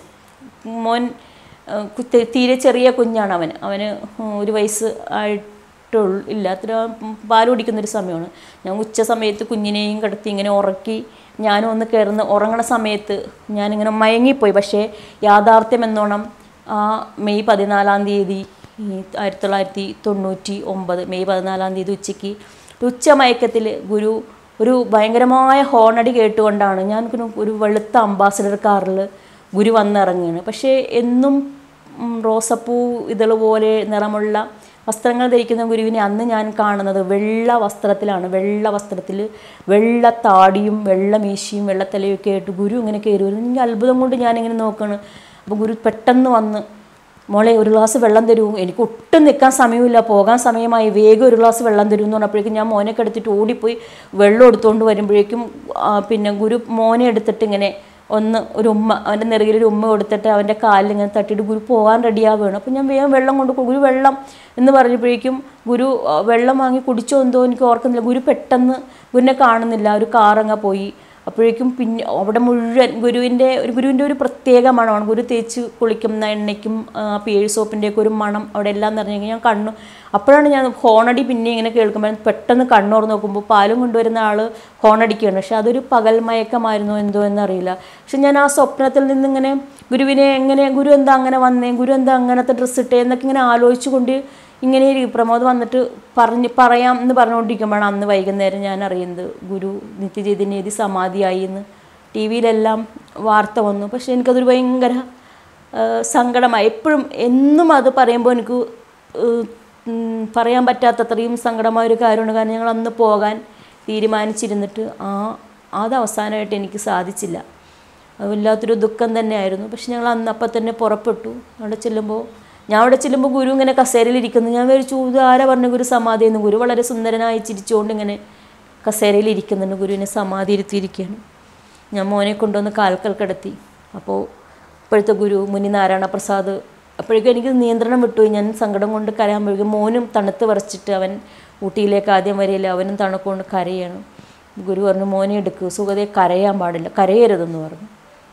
S2: മോൻ ഏഹ്, കു- തീരെ ചെറിയ കുഞ്ഞാണ് അവൻ അവന് ഒരു വയസ്സ് ആയിട്ടുള്ളൂ ഇല്ല അത്ര പാൽ കുടിക്കുന്നൊരു സമയമാണ് ഞാൻ ഉച്ച സമയത്ത് കുഞ്ഞിനെയും കിടത്തി ഇങ്ങനെ ഉറക്കി ഞാനും ഒന്ന് കയറുന്ന ഉറങ്ങണ സമയത്ത് ഞാനിങ്ങനെ മയങ്ങിപ്പോയി പക്ഷേ യാഥാർത്ഥ്യം എന്നോണം ആ മെയ് പതിനാലാം തീയതി ഈ ആയിരത്തി തൊള്ളായിരത്തി തൊണ്ണൂറ്റി ഒമ്പത് മെയ് പതിനാലാം തീയതി ഉച്ചയ്ക്ക് ഉച്ച മയക്കത്തിൽ ഗുരു ഒരു ഭയങ്കരമായ ഹോണടി കേട്ടുകൊണ്ടാണ് ഞാൻ ഒരു- ഒരു വെളുത്ത അംബാസഡർ കാറിൽ ഗുരു വന്നിറങ്ങുകയാണ് പക്ഷേ എന്നും ഉം, റോസപ്പൂ ഇതള് പോലെ നിറമുള്ള വസ്ത്രങ്ങൾ ധരിക്കുന്ന ഗുരുവിനെ അന്ന് ഞാൻ കാണുന്നത് വെള്ള വസ്ത്രത്തിലാണ് വെള്ള വസ്ത്രത്തിൽ വെള്ള താടിയും വെള്ള മീശയും വെള്ളത്തലയൊക്കെ ആയിട്ട് ഗുരു ഇങ്ങനെ കയറി വരും എനിക്ക് അത്ഭുതം കൊണ്ട് ഞാനിങ്ങനെ നോക്കുകയാണ് അപ്പോൾ ഗുരു പെട്ടെന്ന് വന്ന് മോളെ ഒരു ഗ്ലാസ് വെള്ളം തരൂ എനിക്ക് ഒട്ടും നിൽക്കാൻ സമയമില്ല പോകാൻ സമയമായി വേഗം ഒരു ഗ്ലാസ് വെള്ളം തരൂ എന്ന് പറഞ്ഞപ്പോഴേക്കും ഞാൻ മോനെ എടുത്തിട്ട് ഓടിപ്പോയി വെള്ളം എടുത്തുകൊണ്ട് വരുമ്പോഴേക്കും ആ, പിന്നെ ഗുരു മോനെ എടുത്തിട്ട് ഇങ്ങനെ ഒന്ന് ഒരു ഉമ്മ അവൻ്റെ നെറുകിൽ ഒരു ഉമ്മ കൊടുത്തിട്ട് അവൻ്റെ കാലിൽ ഇങ്ങനെ തട്ടിയിട്ട് ഗുരു പോകാൻ റെഡിയാവുകയാണ് അപ്പോൾ ഞാൻ വേഗം വെള്ളം കൊണ്ട് കൊ- ഗുരു വെള്ളം എന്ന് പറഞ്ഞപ്പോഴേക്കും ഗുരു ആ, വെള്ളം വാങ്ങി കുടിച്ചോ എന്തോ എനിക്ക് ഓർക്കുന്നില്ല ഗുരു പെട്ടെന്ന് ഗുരുവിനെ കാണുന്നില്ല ഒരു കാറങ്ങ പോയി അപ്പോഴേക്കും പിന്നെ അവിടെ മുഴുവൻ ഗുരുവിൻ്റെ ഒരു ഗുരുവിൻ്റെ ഒരു പ്രത്യേക മണമാണ് ഗുരു തേച്ച് കുളിക്കുന്ന എണ്ണയ്ക്കും ആ, പേഴ് സോപ്പിൻ്റെയൊക്കെ ഒരു മണം അവിടെ എല്ലാം നിറഞ്ഞു ഞാൻ കണ്ണു അപ്പോഴാണ് ഞാൻ ഹോണടി പിന്നെ ഇങ്ങനെ കേൾക്കുമ്പോൾ പെട്ടെന്ന് കണ്ണോർ നോക്കുമ്പോൾ പാലും കൊണ്ടുവരുന്ന ആൾ ഹോണടിക്കുകയാണ് പക്ഷെ അതൊരു പകൽ മയക്കമായിരുന്നു എന്തോ എന്നറിയില്ല പക്ഷെ ഞാൻ ആ സ്വപ്നത്തിൽ നിന്നിങ്ങനെ ഗുരുവിനെ എങ്ങനെ ഗുരു എന്താ അങ്ങനെ വന്നേ ഗുരു എന്താ അങ്ങനത്തെ ഡ്രസ്സ് ഇട്ടേ എന്നൊക്കെ ഇങ്ങനെ ആലോചിച്ചുകൊണ്ട് ഇങ്ങനെ ഒരു പ്രമോദ് വന്നിട്ട് പറഞ്ഞ് പറയാം എന്ന് പറഞ്ഞുകൊണ്ടിരിക്കുമ്പോഴാണ് അന്ന് വൈകുന്നേരം ഞാൻ അറിയുന്നത് ഗുരു നിത്യചൈതന്യതി സമാധിയായി എന്ന് ടി വിയിലെല്ലാം വാർത്ത വന്നു പക്ഷേ എനിക്കതൊരു ഭയങ്കര ആ, സങ്കടമായി എപ്പോഴും എന്നും അത് പറയുമ്പോൾ എനിക്ക് ഏഹ്, ഉം, പറയാൻ പറ്റാത്തത്രയും സങ്കടമായ ഒരു കാര്യമാണ് കാരണം ഞങ്ങൾ അന്ന് പോകാൻ തീരുമാനിച്ചിരുന്നിട്ട് ആ അത് അവസാനമായിട്ട് എനിക്ക് സാധിച്ചില്ല അത് വല്ലാത്തൊരു ദുഃഖം തന്നെയായിരുന്നു പക്ഷെ ഞങ്ങൾ അന്ന് അപ്പം തന്നെ പുറപ്പെട്ടു അവിടെ ചെല്ലുമ്പോൾ ഞാൻ അവിടെ ചെല്ലുമ്പോൾ ഗുരു ഇങ്ങനെ കസേരയിലിരിക്കുന്നു ഞാൻ വിചാരിച്ചു ഇത് ആരാ പറഞ്ഞ ഗുരു സമാധി എന്ന് ഗുരു വളരെ സുന്ദരനായി ചിരിച്ചുകൊണ്ട് ഇങ്ങനെ കസേരയിൽ ഇരിക്കുന്നുണ്ട് ഗുരുവിനെ സമാധി ഇരുത്തിയിരിക്കുകയാണ് ഞാൻ മോനെ കൊണ്ടുവന്ന് കാൽക്കൽ കിടത്തി അപ്പോൾ ഇപ്പോഴത്തെ ഗുരു മുനി നാരായണ പ്രസാദ് അപ്പോഴേക്കും എനിക്ക് നിയന്ത്രണം വിട്ടുപോയി ഞാൻ സങ്കടം കൊണ്ട് കരയാകുമ്പോഴേക്കും മോനും തണുത്ത് വരച്ചിട്ട് അവൻ ഊട്ടിയിലേക്ക് ആദ്യം വരില്ല അവനും തണുക്കൊണ്ട് കരയാണ് ഗുരു പറഞ്ഞു മോനെ എടുക്കൂ സുഖതയെ കരയാൻ പാടില്ല കരയരുതെന്ന് പറഞ്ഞു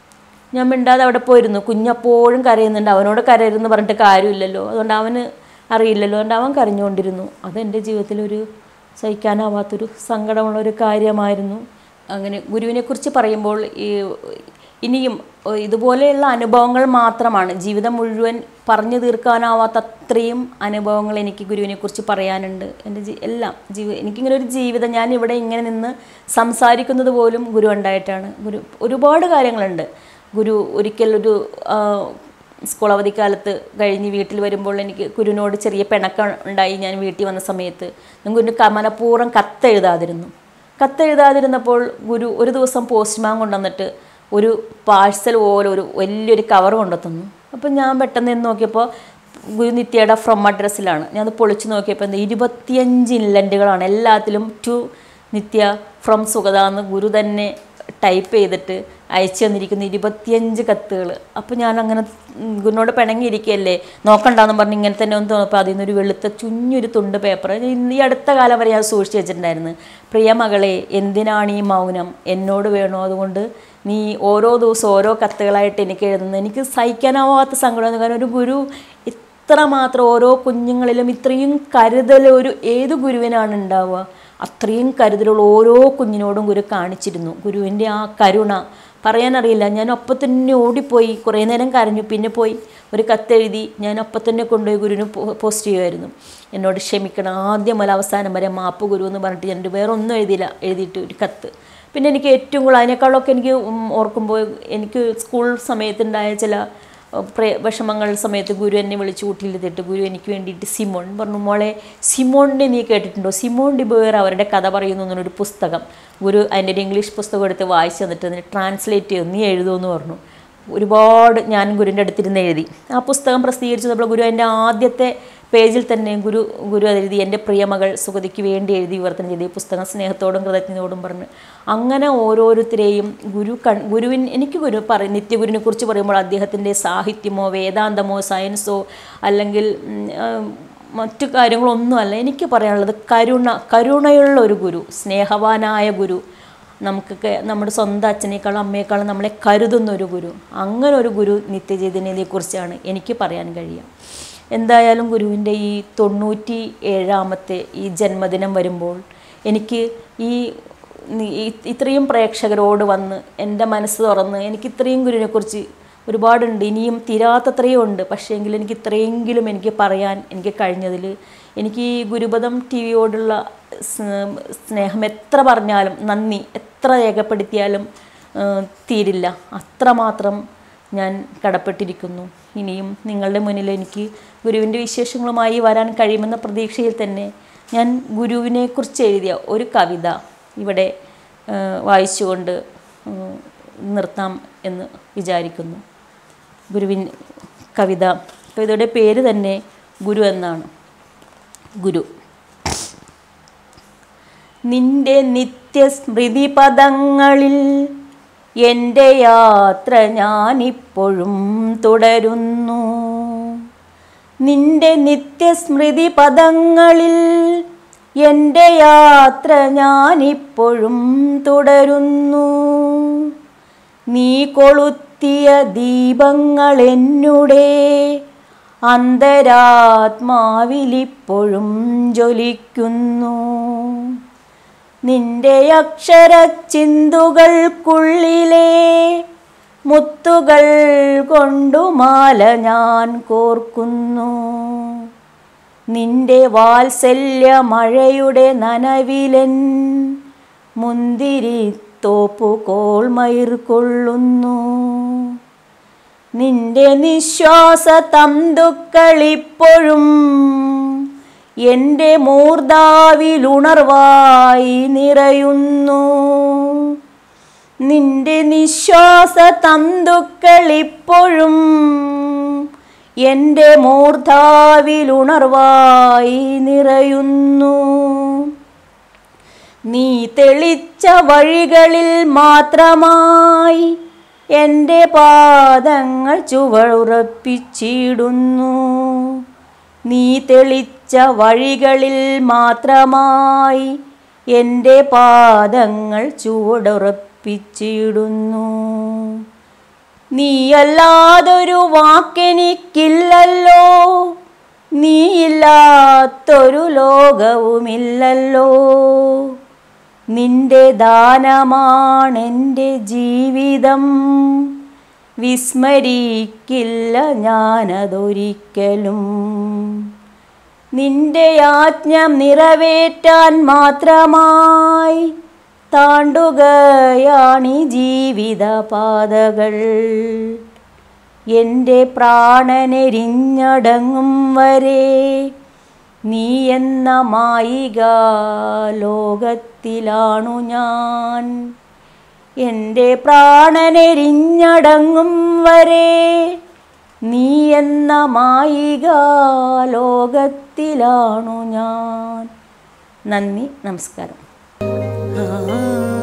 S2: ഞാൻ മിണ്ടാതെ അവിടെ പോയിരുന്നു കുഞ്ഞപ്പോഴും കരയുന്നുണ്ട് അവനോട് കരയരുതെന്ന് പറഞ്ഞിട്ട് കാര്യമില്ലല്ലോ അതുകൊണ്ട് അവന് അറിയില്ലല്ലോ അതുകൊണ്ട് അവൻ കരഞ്ഞുകൊണ്ടിരുന്നു അതെൻ്റെ ജീവിതത്തിലൊരു സഹിക്കാനാവാത്തൊരു സങ്കടമുള്ള ഒരു കാര്യമായിരുന്നു അങ്ങനെ ഗുരുവിനെക്കുറിച്ച് പറയുമ്പോൾ ഈ ഇനിയും ഏഹ്, ഇതുപോലെയുള്ള അനുഭവങ്ങൾ മാത്രമാണ് ജീവിതം മുഴുവൻ പറഞ്ഞു തീർക്കാനാവാത്ത അത്രയും അനുഭവങ്ങൾ എനിക്ക് ഗുരുവിനെക്കുറിച്ച് പറയാനുണ്ട് എൻ്റെ ജീ എല്ലാം ജീവ എനിക്കിങ്ങനെ ഒരു ജീവിതം ഞാൻ ഇവിടെ ഇങ്ങനെ നിന്ന് സംസാരിക്കുന്നത് പോലും ഗുരു ഉണ്ടായിട്ടാണ് ഗുരു ഒരുപാട് കാര്യങ്ങളുണ്ട് ഗുരു ഒരിക്കൽ ഒരു ആ, സ്കൂൾ അവധിക്കാലത്ത് കഴിഞ്ഞ് വീട്ടിൽ വരുമ്പോൾ എനിക്ക് ഗുരുവിനോട് ചെറിയ പിണക്കം ഉണ്ടായി ഞാൻ വീട്ടിൽ വന്ന സമയത്ത് ഞാൻ ഗുരുവിന് ക- മനഃപൂർവ്വം കത്തെഴുതാതിരുന്നു കത്തെഴുതാതിരുന്നപ്പോൾ ഗുരു ഒരു ദിവസം പോസ്റ്റ്മാൻ കൊണ്ടുവന്നിട്ട് ഒരു പാഴ്സൽ പോലെ ഒരു വലിയൊരു കവർ കൊണ്ടുത്തന്നു അപ്പം ഞാൻ പെട്ടെന്ന് എന്ന് നോക്കിയപ്പോൾ ഗുരു നിത്യയുടെ ഫ്രം അഡ്രസ്സിലാണ് ഞാനത് പൊളിച്ച് നോക്കിയപ്പോൾ എന്താ ഇരുപത്തിയഞ്ച് ഇൻലൻറ്റുകളാണ് എല്ലാത്തിലും ടു നിത്യ ഫ്രം സുഗത എന്ന് ഗുരു തന്നെ ടൈപ്പ് ചെയ്തിട്ട് അയച്ചു തന്നിരിക്കുന്ന ഇരുപത്തിയഞ്ച് കത്തുകൾ അപ്പോൾ ഞാൻ അങ്ങനെ ഉം, ഗുരുവിനോട് പിണങ്ങിയിരിക്കുകയല്ലേ നോക്കണ്ടെന്ന് പറഞ്ഞ് ഇങ്ങനെ തന്നെ ഒന്ന് തോന്നപ്പോൾ അതിൽ നിന്നൊരു വെളുത്ത ചുഞ്ഞൊരു തുണ്ട് പേപ്പർ ഇന്ന് ഈ അടുത്ത കാലം വരെ ഞാൻ സൂക്ഷിച്ച് വെച്ചിട്ടുണ്ടായിരുന്നു പ്രിയ മകളെ എന്തിനാണ് ഈ മൗനം എന്നോട് വേണോ അതുകൊണ്ട് നീ ഓരോ ദിവസവും ഓരോ കത്തുകളായിട്ട് എനിക്ക് എഴുതുന്നത് എനിക്ക് സഹിക്കാനാവാത്ത സങ്കടം കാരണം ഒരു ഗുരു ഇത്രമാത്രം ഓരോ കുഞ്ഞുങ്ങളിലും ഇത്രയും കരുതൽ ഒരു ഏത് ഗുരുവിനാണ് ഉണ്ടാവുക അത്രയും കരുതലുള്ള ഓരോ കുഞ്ഞിനോടും ഗുരു കാണിച്ചിരുന്നു ഗുരുവിൻ്റെ ആ കരുണ പറയാനറിയില്ല ഞാൻ ഒപ്പം തന്നെ ഓടിപ്പോയി കുറേ നേരം കരഞ്ഞു പിന്നെ പോയി ഒരു കത്തെഴുതി ഞാൻ ഒപ്പം തന്നെ കൊണ്ടുപോയി ഗുരുവിന് പോ- പോസ്റ്റ് ചെയ്യുമായിരുന്നു എന്നോട് ക്ഷമിക്കണം ആദ്യം മുതൽ അവസാനം വരെ മാപ്പ് ഗുരു എന്ന് പറഞ്ഞിട്ട് ഞാൻ വേറെ ഒന്നും എഴുതിയില്ല എഴുതിയിട്ട് ഒരു കത്ത് പിന്നെ എനിക്ക് ഏറ്റവും കൂടുതൽ അതിനേക്കാളൊക്കെ എനിക്ക് ഉം ഓർക്കുമ്പോൾ എനിക്ക് സ്കൂൾ സമയത്തുണ്ടായ ചില അഹ്, പ്രേ വിഷമങ്ങൾ സമയത്ത് ഗുരു എന്നെ വിളിച്ച് കൂട്ടിയിലെത്തിയിട്ട് ഗുരു എനിക്ക് വേണ്ടിയിട്ട് സിമോൺ പറഞ്ഞു മോളെ സിമോണിനെ നീ കേട്ടിട്ടുണ്ടോ സിമോൺ ഡിബോയർ അവരുടെ കഥ പറയുന്നു എന്നൊരു പുസ്തകം ഗുരു അതിൻ്റെ ഒരു ഇംഗ്ലീഷ് പുസ്തകം എടുത്ത് വായിച്ചു തന്നിട്ട് അതിന് ട്രാൻസ്ലേറ്റ് ചെയ്യും നീ എഴുതുമെന്ന് പറഞ്ഞു ഒരുപാട് ഞാൻ ഗുരുവിൻ്റെ അടുത്തിരുന്ന് എഴുതി ആ പുസ്തകം പ്രസിദ്ധീകരിച്ചു നമ്മൾ ഗുരു എൻ്റെ ആദ്യത്തെ പേജിൽ തന്നെ ഗുരു ഗുരു എഴുതി എൻ്റെ പ്രിയമകൾ സുഗതിക്ക് വേണ്ടി എഴുതി വിവർത്തനം ചെയ്ത് ഈ പുസ്തകം സ്നേഹത്തോടും കൃതജ്ഞതയോടും പറഞ്ഞ് അങ്ങനെ ഓരോരുത്തരെയും ഗുരു കൺ ഗുരുവിൻ എനിക്ക് ഗുരു പറയും നിത്യഗുരുവിനെ കുറിച്ച് പറയുമ്പോൾ അദ്ദേഹത്തിൻ്റെ സാഹിത്യമോ വേദാന്തമോ സയൻസോ അല്ലെങ്കിൽ ഉം, ആ, മറ്റു കാര്യങ്ങളൊന്നുമല്ല എനിക്ക് പറയാനുള്ളത് കരുണ കരുണയുള്ള ഒരു ഗുരു സ്നേഹവാനായ ഗുരു നമുക്കൊക്കെ നമ്മുടെ സ്വന്തം അച്ഛനേക്കാളും അമ്മയേക്കാളും നമ്മളെ കരുതുന്ന ഒരു ഗുരു അങ്ങനെ ഒരു ഗുരു നിത്യചൈതന്യതയെക്കുറിച്ചാണ് എനിക്ക് പറയാൻ കഴിയുക എന്തായാലും ഗുരുവിൻ്റെ ഈ തൊണ്ണൂറ്റി ഏഴാമത്തെ ഈ ജന്മദിനം വരുമ്പോൾ എനിക്ക് ഈ നി- ഈ- ഇത്രയും പ്രേക്ഷകരോട് വന്ന് എൻ്റെ മനസ്സ് തുറന്ന് എനിക്ക് ഇത്രയും ഗുരുവിനെക്കുറിച്ച് ഒരുപാടുണ്ട് ഇനിയും തീരാത്തത്രയും ഉണ്ട് പക്ഷേ എങ്കിലും എനിക്ക് ഇത്രയെങ്കിലും എനിക്ക് പറയാൻ എനിക്ക് കഴിഞ്ഞതിൽ എനിക്ക് ഈ ഗുരുപദം ടി വിയോടുള്ള സ്നേഹം എത്ര പറഞ്ഞാലും നന്ദി എത്ര രേഖപ്പെടുത്തിയാലും ആ, തീരില്ല അത്രമാത്രം ഞാൻ കടപ്പെട്ടിരിക്കുന്നു ഇനിയും നിങ്ങളുടെ മുന്നിൽ എനിക്ക് ഗുരുവിൻ്റെ വിശേഷങ്ങളുമായി വരാൻ കഴിയുമെന്ന പ്രതീക്ഷയിൽ തന്നെ ഞാൻ ഗുരുവിനെക്കുറിച്ച് എഴുതിയ ഒരു കവിത ഇവിടെ ആ, വായിച്ചുകൊണ്ട് ഉം, നിർത്താം എന്ന് വിചാരിക്കുന്നു ഗുരുവിൻ കവിത കവിതയുടെ പേര് തന്നെ ഗുരു എന്നാണ് ഗുരു നിന്റെ നിത്യസ്മൃതി പദങ്ങളിൽ എൻ്റെ യാത്ര ഞാനിപ്പോഴും തുടരുന്നു നിന്റെ നിത്യസ്മൃതി പദങ്ങളിൽ എൻ്റെ യാത്ര ഞാനിപ്പോഴും തുടരുന്നു നീ കൊളുത്തിയ ദീപങ്ങൾ എന്നുടെ അന്തരാത്മാവിലിപ്പോഴും ജ്വലിക്കുന്നു നിന്റെ അക്ഷരച്ചിന്തുകൾക്കുള്ളിലെ മുത്തുകൾ കൊണ്ടു മാല ഞാൻ കോർക്കുന്നു നിന്റെ വാത്സല്യ മഴയുടെ നനവിലൻ മുന്തിരി തോപ്പു കോൾമയിർ കൊള്ളുന്നു നിന്റെ നിശ്വാസ തന്തുക്കളിപ്പോഴും എൻ്റെ മൂർധാവിലുണർവായി നിറയുന്നു നിന്റെ നിശ്വാസ തന്തുക്കളിപ്പോഴും എൻ്റെ മൂർധാവിലുണർവായി നിറയുന്നു നീ തെളിച്ച വഴികളിൽ മാത്രമായി എൻ്റെ പാദങ്ങൾ ചുവടുറപ്പിച്ചിടുന്നു നീ തെളിച്ച വഴികളിൽ മാത്രമായി എൻ്റെ പാദങ്ങൾ ചുവടുറപ്പിച്ചിടുന്നു നീയല്ലാതൊരു വാക്കെനിക്കില്ലല്ലോ നീയില്ലാത്തൊരു ലോകവുമില്ലല്ലോ നിന്റെ ദാനമാണെൻ്റെ ജീവിതം വിസ്മരിക്കില്ല ഞാനതൊരിക്കലും നിന്റെ ആജ്ഞ നിറവേറ്റാൻ മാത്രമായി താണ്ടുകയാണീ ജീവിതപാതകൾ എൻ്റെ പ്രാണനെരിഞ്ഞടങ്ങും വരെ നീ എന്ന മായിക ലോകത്തിലാണു ഞാൻ എൻ്റെ പ്രാണനെരിഞ്ഞടങ്ങും വരെ നീ എന്ന മായിക ലോകത്തിലാണു ഞാൻ നന്ദി നമസ്കാരം
S1: ആ